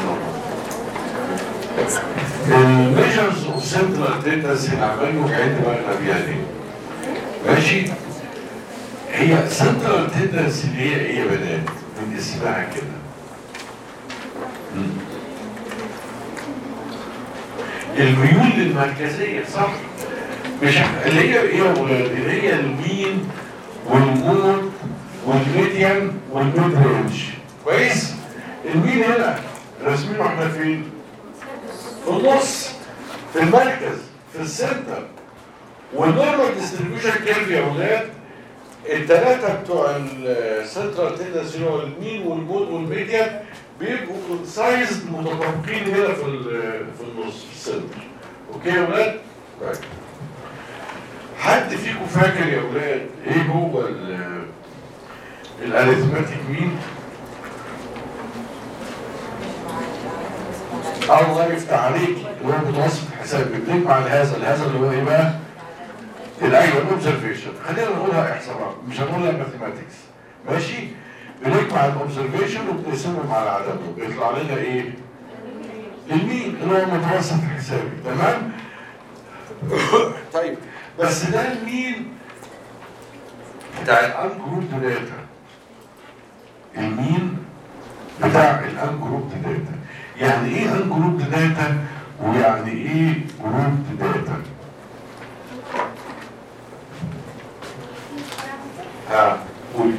الميجرز اوف سنترال تندنسي اللي عمالين وقاعدين دماغنا بيها دي ماشي هي سنترال تندنسي اللي هي ايه يا بنات؟ من اسمها كده مم. الميول للمركزية صح؟ مش اللي هي ايه يا ولاد؟ اللي هي المين والمود والميديان والميد رينج كويس؟ المين هنا راسمينه احنا فين؟ في النص في المركز في السنتر والنورمال ديستريبيوشن كيرف يا ولاد الثلاثه بتوع السنترال تندنسي اللي هو المين والمود والميديان بيبقوا سايز متطابقين هنا في ال- في النص في السنتر اوكي يا ولاد؟ طيب حد فيكم فاكر يا ولاد ايه هو ال- الاريثماتيك مين؟ الله يفتح عليك اللي هو متوسط الحساب بنجمع الهذا الهذا اللي هو ايه بقى؟ الايوه الاوبزرفيشن خلينا نقولها احصاء مش هنقولها ماثيماتكس ماشي؟ بنجمع الاوبزرفيشن وبنقسمهم على عددهم بيطلع لنا ايه؟ المين اللي هو متوسط الحسابي تمام؟ طيب بس ده المين بتاع الان جروب داتا المين بتاع الان جروب داتا يعني ايه ان جروب داتا ويعني ايه جروب داتا ها قولي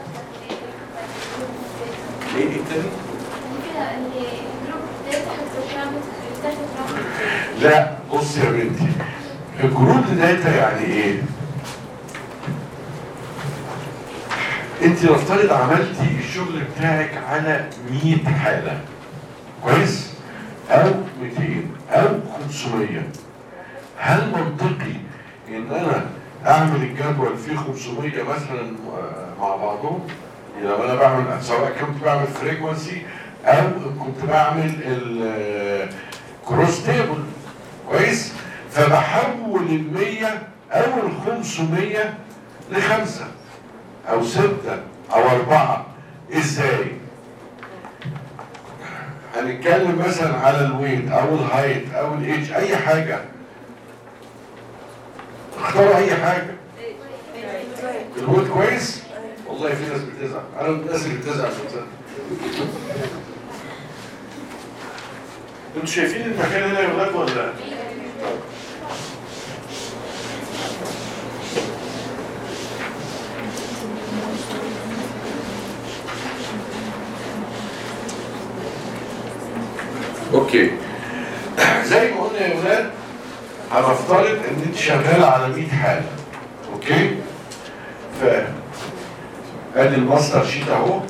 ايه ايه تاني كده اللي جروب داتا هيستوجرامات بتاخد لا بص يا بنتي الجروب داتا يعني ايه انت نفترض عملتي الشغل بتاعك على 100 حالة كويس او 200 او 500 هل منطقي ان انا اعمل الجدول فيه 500 مثلا آه، مع بعضهم لو انا بعمل سواء كنت بعمل فريكونسي او كنت بعمل الكروس تيبل كويس فبحول ال 100 او ال 500 لخمسه او سته او اربعه ازاي؟ هنتكلم مثلا على الويت او الهايت او الايدج اي حاجه اختاروا اي حاجه الويت كويس؟ والله في ناس بتزعل انا من الناس اللي بتزعل صدقني انتوا شايفين المكان هنا يا ولاد ولا؟ اوكي زي ما قلنا يا ولاد هنفترض ان انت شغال على 100 حاله اوكي ف ادي الماستر شيت اهو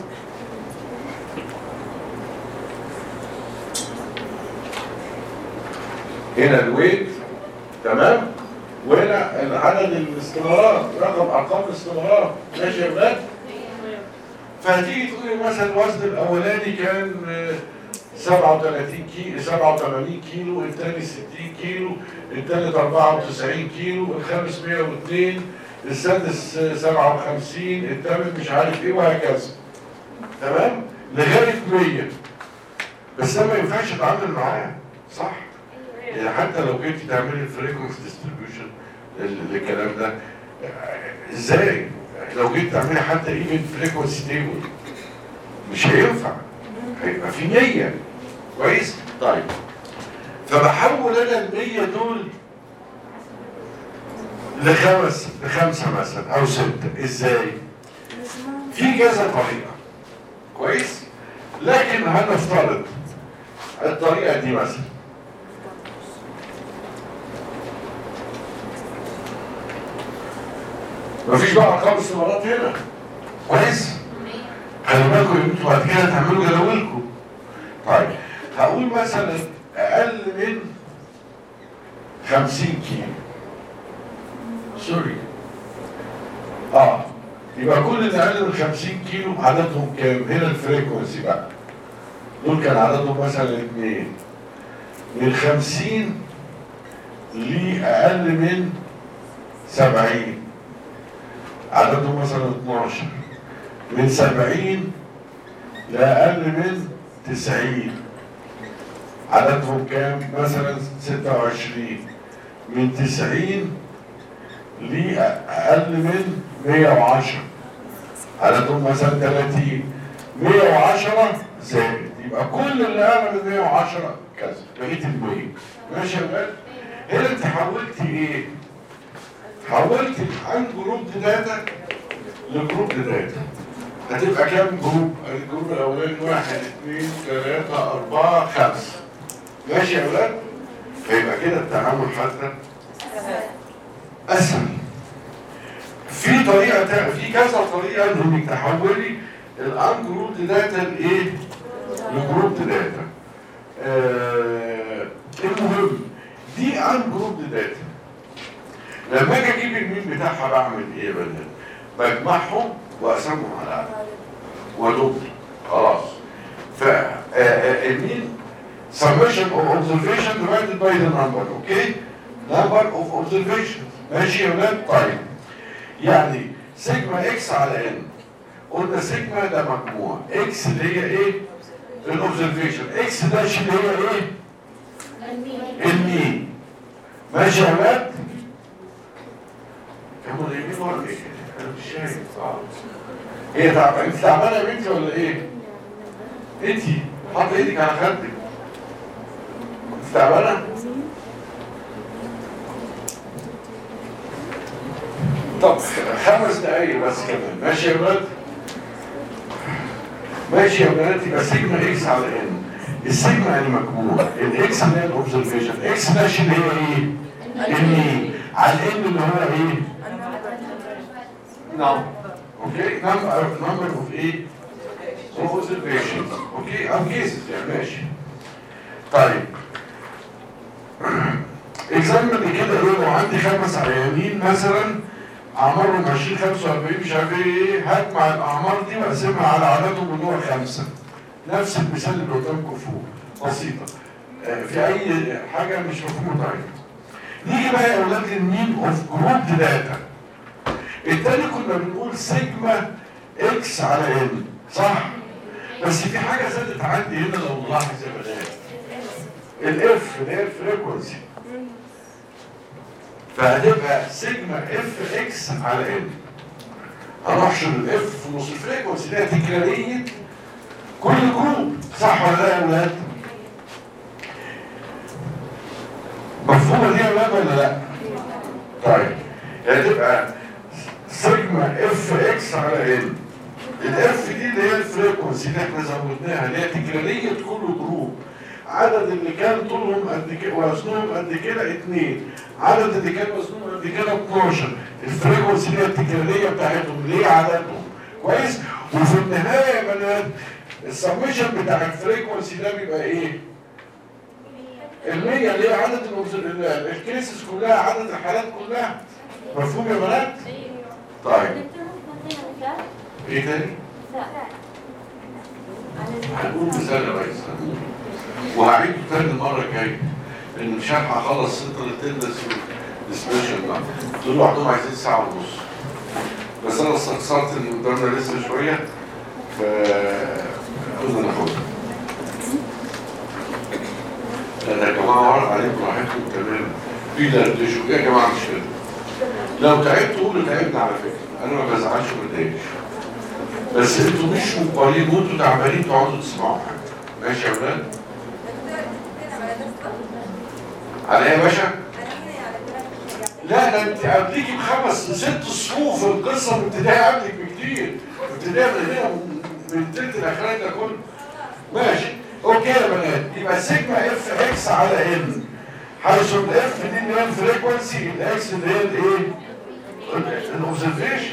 هنا الويت تمام وهنا عدد الاستمارات رقم ارقام الاستمارات ماشي يا ولاد فهتيجي تقولي مثلا الوزن الاولاني كان آه، 37 كيلو 87 كيلو الثاني 60 كيلو الثالث 94 كيلو الخامس 102 السادس 57 الثامن مش عارف ايه وهكذا تمام لغايه 100 بس ده ما ينفعش اتعامل معاه صح يعني حتى لو جيتي تعملي الفريكونس ديستريبيوشن الكلام ده آه، ازاي لو جيت تعملي حتى ايفن فريكونسي تيبل مش هينفع هيبقى في 100 كويس طيب فبحول انا ال 100 دول لخمس لخمسه مثلا او سته ازاي؟ في كذا طريقه كويس لكن هنفترض الطريقه دي مثلا مفيش بقى ارقام استمارات هنا كويس خلي بالكم ان انتوا بعد كده تعملوا جداولكم طيب هقول مثلا اقل من 50 كيلو سوري اه يبقى كل اللي اقل من 50 كيلو عددهم كام؟ هنا الفريكونسي بقى دول كان عددهم مثلا اثنين من 50 لأقل من 70 عددهم مثلا 12 من 70 لأقل من 90 عددهم كام؟ مثلا 26 من 90 لأقل من 110 عددهم مثلا 30 110 زائد يبقى كل اللي أعلى من 110 كذا بقيت ال 100 ماشي يا ولاد؟ هنا انت حولتي ايه؟ حولت عن جروب داتا لجروب داتا هتبقى كام جروب؟ الجروب الاولاني واحد اثنين ثلاثة أربعة خمسة ماشي يا ولاد؟ فيبقى كده التعامل حتى أسهل في طريقة تانية في كذا طريقة انك تحولي الان جروب داتا لايه؟ لجروب داتا آه المهم دي ان جروب داتا لما اجي اجيب المين بتاعها بعمل ايه يا بنات؟ بجمعهم واقسمهم على عدد وادوب خلاص ف آه، آه، المين summation of observation divided by the number اوكي number of observations ماشي يا ولاد طيب يعني سيجما اكس على ان قلنا سيجما ده مجموع اكس اللي هي ايه الاوبزرفيشن اكس ده اللي هي ايه المين ماشي يا ولاد كانوا اليمين ولا ايه انا مش شايف اه هي تعبانه انت تعبانه يا بنتي ولا ايه انت حاطه ايدك على خدك انت تعبانه طب خمس دقايق بس كمان ماشي يا ولاد ماشي يا بنات يبقى سيجما اكس على ان السيجما يعني مجموع الاكس اللي هي الاوبزرفيشن اكس داش اللي هي ايه؟ ان على الان اللي هو ايه؟ نعم اوكي نمبر نمبر اوف ايه؟ اوبزرفيشن اوكي او كيسز يعني ماشي طيب اكزامبل كده ايه لو عندي خمس عيانين مثلا اعمارهم 20 45 مش عارف ايه هجمع الاعمار دي واقسمها على عددهم اللي هو خمسه نفس المثال اللي قدامكم فوق بسيطه آه، في اي حاجه مش مفهومه طيب نيجي بقى يا اولاد للمين اوف جروب داتا التاني كنا بنقول سيجما اكس على ان صح بس في حاجه زادت عندي هنا لو نلاحظ يا بنات الاف اللي هي الفريكونسي فهتبقى سيجما اف اكس على ان هنحشر الاف في نص الفريكونسي اللي هي تكراريه كل جروب صح ولا لا يا ولاد؟ مفهومه دي يا ولاد ولا لا؟ طيب هتبقى سيجما اف اكس على ان الاف دي اللي هي الفريكونسي اللي احنا زودناها اللي هي تكراريه كل جروب عدد اللي كان طولهم قد كده وزنهم قد كده اتنين عدد اللي كان وزنهم قد كده 12 الفريكونسي اللي هي التكراريه بتاعتهم اللي هي عددهم كويس وفي النهايه يا بنات السمشن بتاع الفريكونسي ده بيبقى ايه؟ المية اللي هي عدد الأوبز- الكيسز كلها عدد الحالات كلها مفهوم يا بنات؟ طيب ايه تاني؟ هنقول مثال يا ريس هنقول. وهعيده تاني المره الجايه لان مش هلحق اخلص سنتر التندس والديسبريشن ده دول لوحدهم عايزين ساعه ونص بس انا استخسرت ان قدامنا لسه شويه ف قلنا ناخدها لان يا جماعه ورق عليكم راحتكم تماما في دردشوا يا جماعه مش كده لو تعبتوا قولوا تعبنا على فكره انا ما بزعلش وما بتضايقش بس انتوا مش مجبرين وانتوا تعبانين تقعدوا تسمعوا حاجه ماشي يا ولاد على ايه يا باشا لا ده انت قبليكي بخمس ست صفوف القصه مبتدئه قبلك بكتير مبتدئه من هنا من التلت الاخراني ده كله ماشي اوكي يا بنات يبقى سيجما اف اكس على ان حيث الاف دي اللي هي الفريكونسي الاكس اللي هي الايه؟ الاوبزرفيشن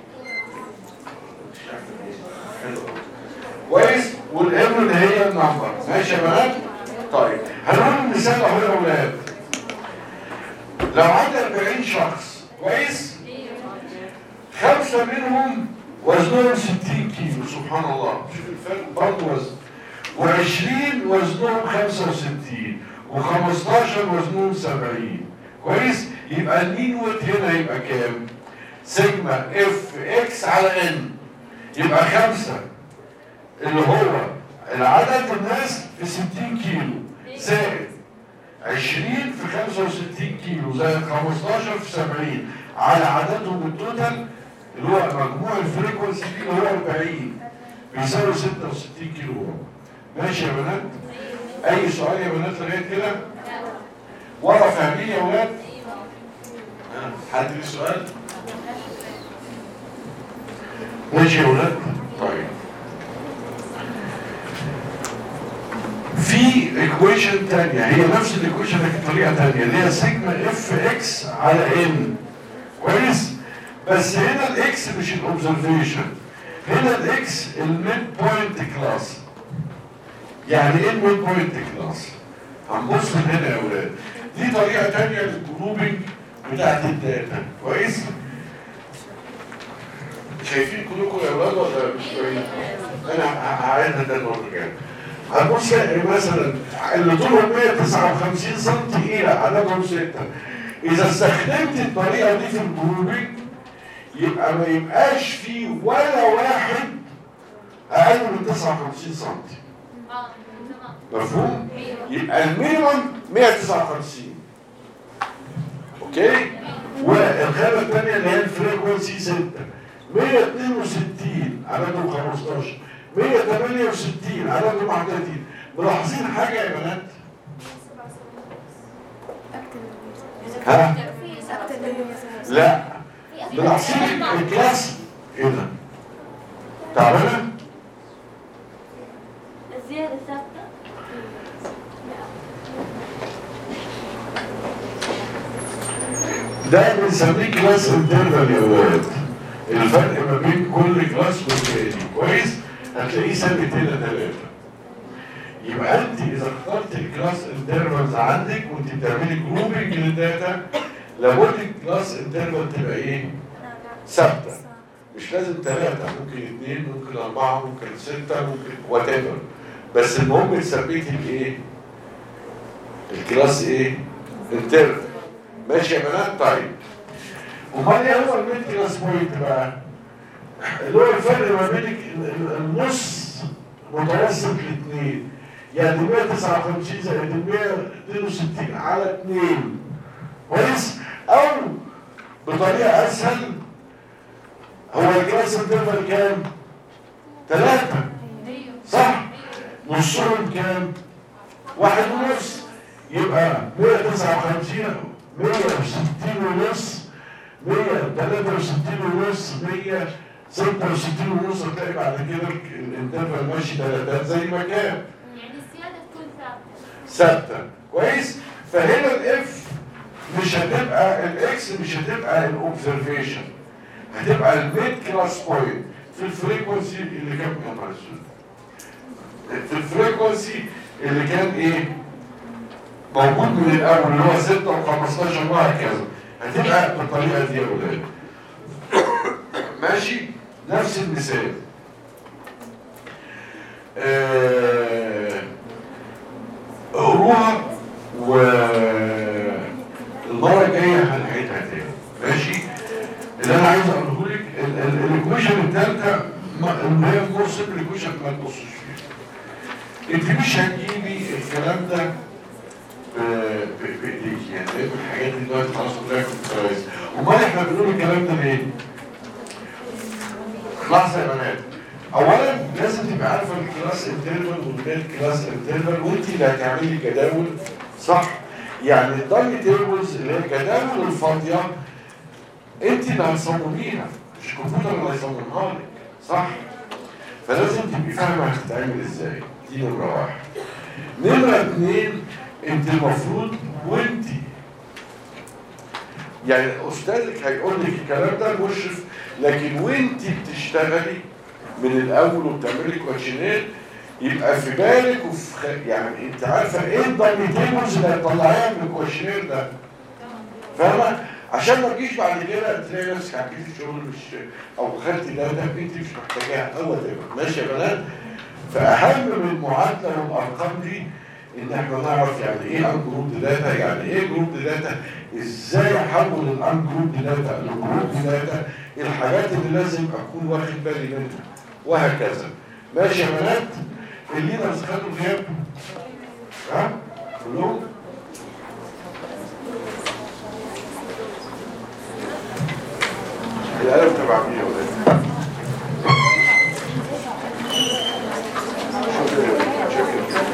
كويس والام اللي هي النمبر ماشي يا بنات؟ طيب هنقول مثال اهو يا اولاد لو عندي 40 شخص كويس؟ خمسة منهم وزنهم 60 كيلو سبحان الله شوف الفرق برضه وزن و20 وزنهم 65 و15 وزنهم 70 كويس؟ يبقى المين ويت هنا يبقى كام؟ سيجما اف اكس على ان يبقى خمسة اللي هو العدد الناس في 60 كيلو زائد 20 في 65 كيلو زائد 15 في 70 على عددهم التوتال اللي هو مجموع الفريكونسي دي اللي هو 40 بيساوي 66 كيلو ماشي يا بنات؟ أي سؤال يا بنات لغاية كده؟ ورا فاهمين يا ولاد؟ ها، حد ليه سؤال؟ ماشي يا ولاد؟ طيب في ايكويشن تانية هي نفس الايكويشن لكن بطريقة تانية اللي هي سيجما اف اكس على ان كويس؟ بس هنا الاكس مش الاوبزرفيشن هنا الاكس الميد بوينت كلاس يعني ايه الميد بوينت كلاس؟ هنبص هنا يا ولاد دي طريقة تانية للجروبنج بتاعت الداتا كويس؟ شايفين كلكم يا ولاد ولا مش كويس؟ انا ه- هعيدها تاني مرة جاية هتبص يعني مثلا اللي طولهم 159 سم الى عددهم سته اذا استخدمت الطريقه دي في الجروبنج يبقى ما يبقاش في ولا واحد اقل من 59 سم اه تمام مفهوم؟ يبقى المينيمم 159 اوكي؟ والخانه الثانيه اللي هي الفريكونسي 6 162 عددهم 15 168 عددهم 31 ملاحظين حاجه يا بنات؟ ها؟ لا ملاحظين الكلاس ايه ده؟ تعبانه؟ الزيادة ثابتة ده بنسميه كلاس انترفال يا ولاد الفرق ما بين كل كلاس والتاني كويس هتلاقيه ثابت هنا ثلاثة يبقى انت اذا اخترت الكلاس انترفالز عندك وانت بتعملي جروبنج للداتا لابد الكلاس انترفال تبقى ايه؟ ثابته مش لازم ثلاثة ممكن اثنين ممكن أربعة ممكن ستة ممكن وات ايفر بس المهم تثبتي الايه؟ الكلاس ايه؟ انترفال ماشي يا بنات طيب امال ايه هو الميد كلاس بوينت بقى؟ اللي هو الفرق ما بين ال- ال- النص متوسط الاثنين يعني 159 زائد 162 على 2 كويس؟ او بطريقه اسهل هو الكلاس انترفال كام؟ ثلاثة صح؟ نصهم كام؟ واحد ونص يبقى 159 160 ونص 163 ونص 166 ونص هتلاقي بعد كده الانترفال ماشي ثلاثات زي ما كان يعني الزيادة تكون ثابتة ثابته كويس فهنا الاف مش هتبقى الاكس مش هتبقى الاوبزرفيشن هتبقى الميد كلاس بوينت في الفريكونسي اللي كان يا نهار اسود في الفريكونسي اللي كان ايه موجود من الاول اللي هو 6 و15 وهكذا هتبقى بالطريقه دي يا ولاد ماشي نفس المثال آه حاجه ما- اللي هي مور سمبل كويشن ما تبصش فيها انت مش هتجيبي الكلام ده ب- ب- بايديك يعني لان الحاجات دي دلوقتي خلاص كلها كمبيوترايز امال احنا بنقول الكلام ده ليه؟ لحظه يا بنات اولا لازم تبقى عارفه الكلاس انترفال والميل كلاس انترفال وانت اللي هتعملي جداول صح يعني الداي تيبلز اللي هي الجداول الفاضيه انت اللي هتصمميها مش الكمبيوتر اللي هيصممها لك صح فلازم تبقي فاهمه هتتعمل ازاي دي نمره واحد نمره اتنين انت المفروض وانت يعني استاذك هيقول لك الكلام ده المشرف لكن وانت بتشتغلي من الاول وبتعملي كوتشنير يبقى في بالك وفي خ... يعني انت عارفه ايه الدايميتيبلز اللي هتطلعيها من الكوتشنير ده فاهمه عشان ما تجيش بعد كده تلاقي نفسك عملتي شغل مش او خدتي ده ده انت مش محتاجاها هو ده ماشي يا بنات فاهم من المعادله والارقام دي ان احنا نعرف يعني ايه ان جروب داتا يعني ايه جروب داتا ازاي احول الان جروب داتا لجروب داتا الحاجات اللي لازم اكون واخد بالي منها وهكذا ماشي يا بنات الليدرز خدوا غياب ها كلهم القلم تبع مين يا ولاد شكرا شكرا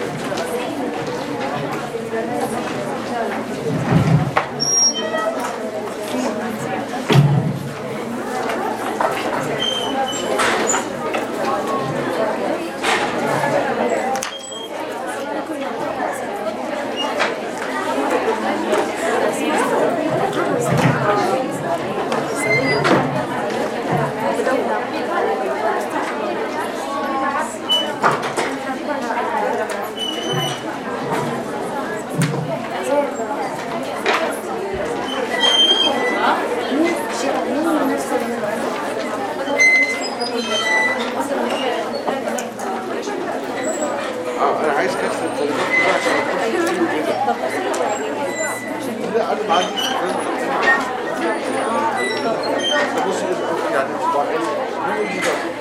اه انا عايز كشف الطلبات كلها عشان اخش كده لا انا ما عنديش بص يعني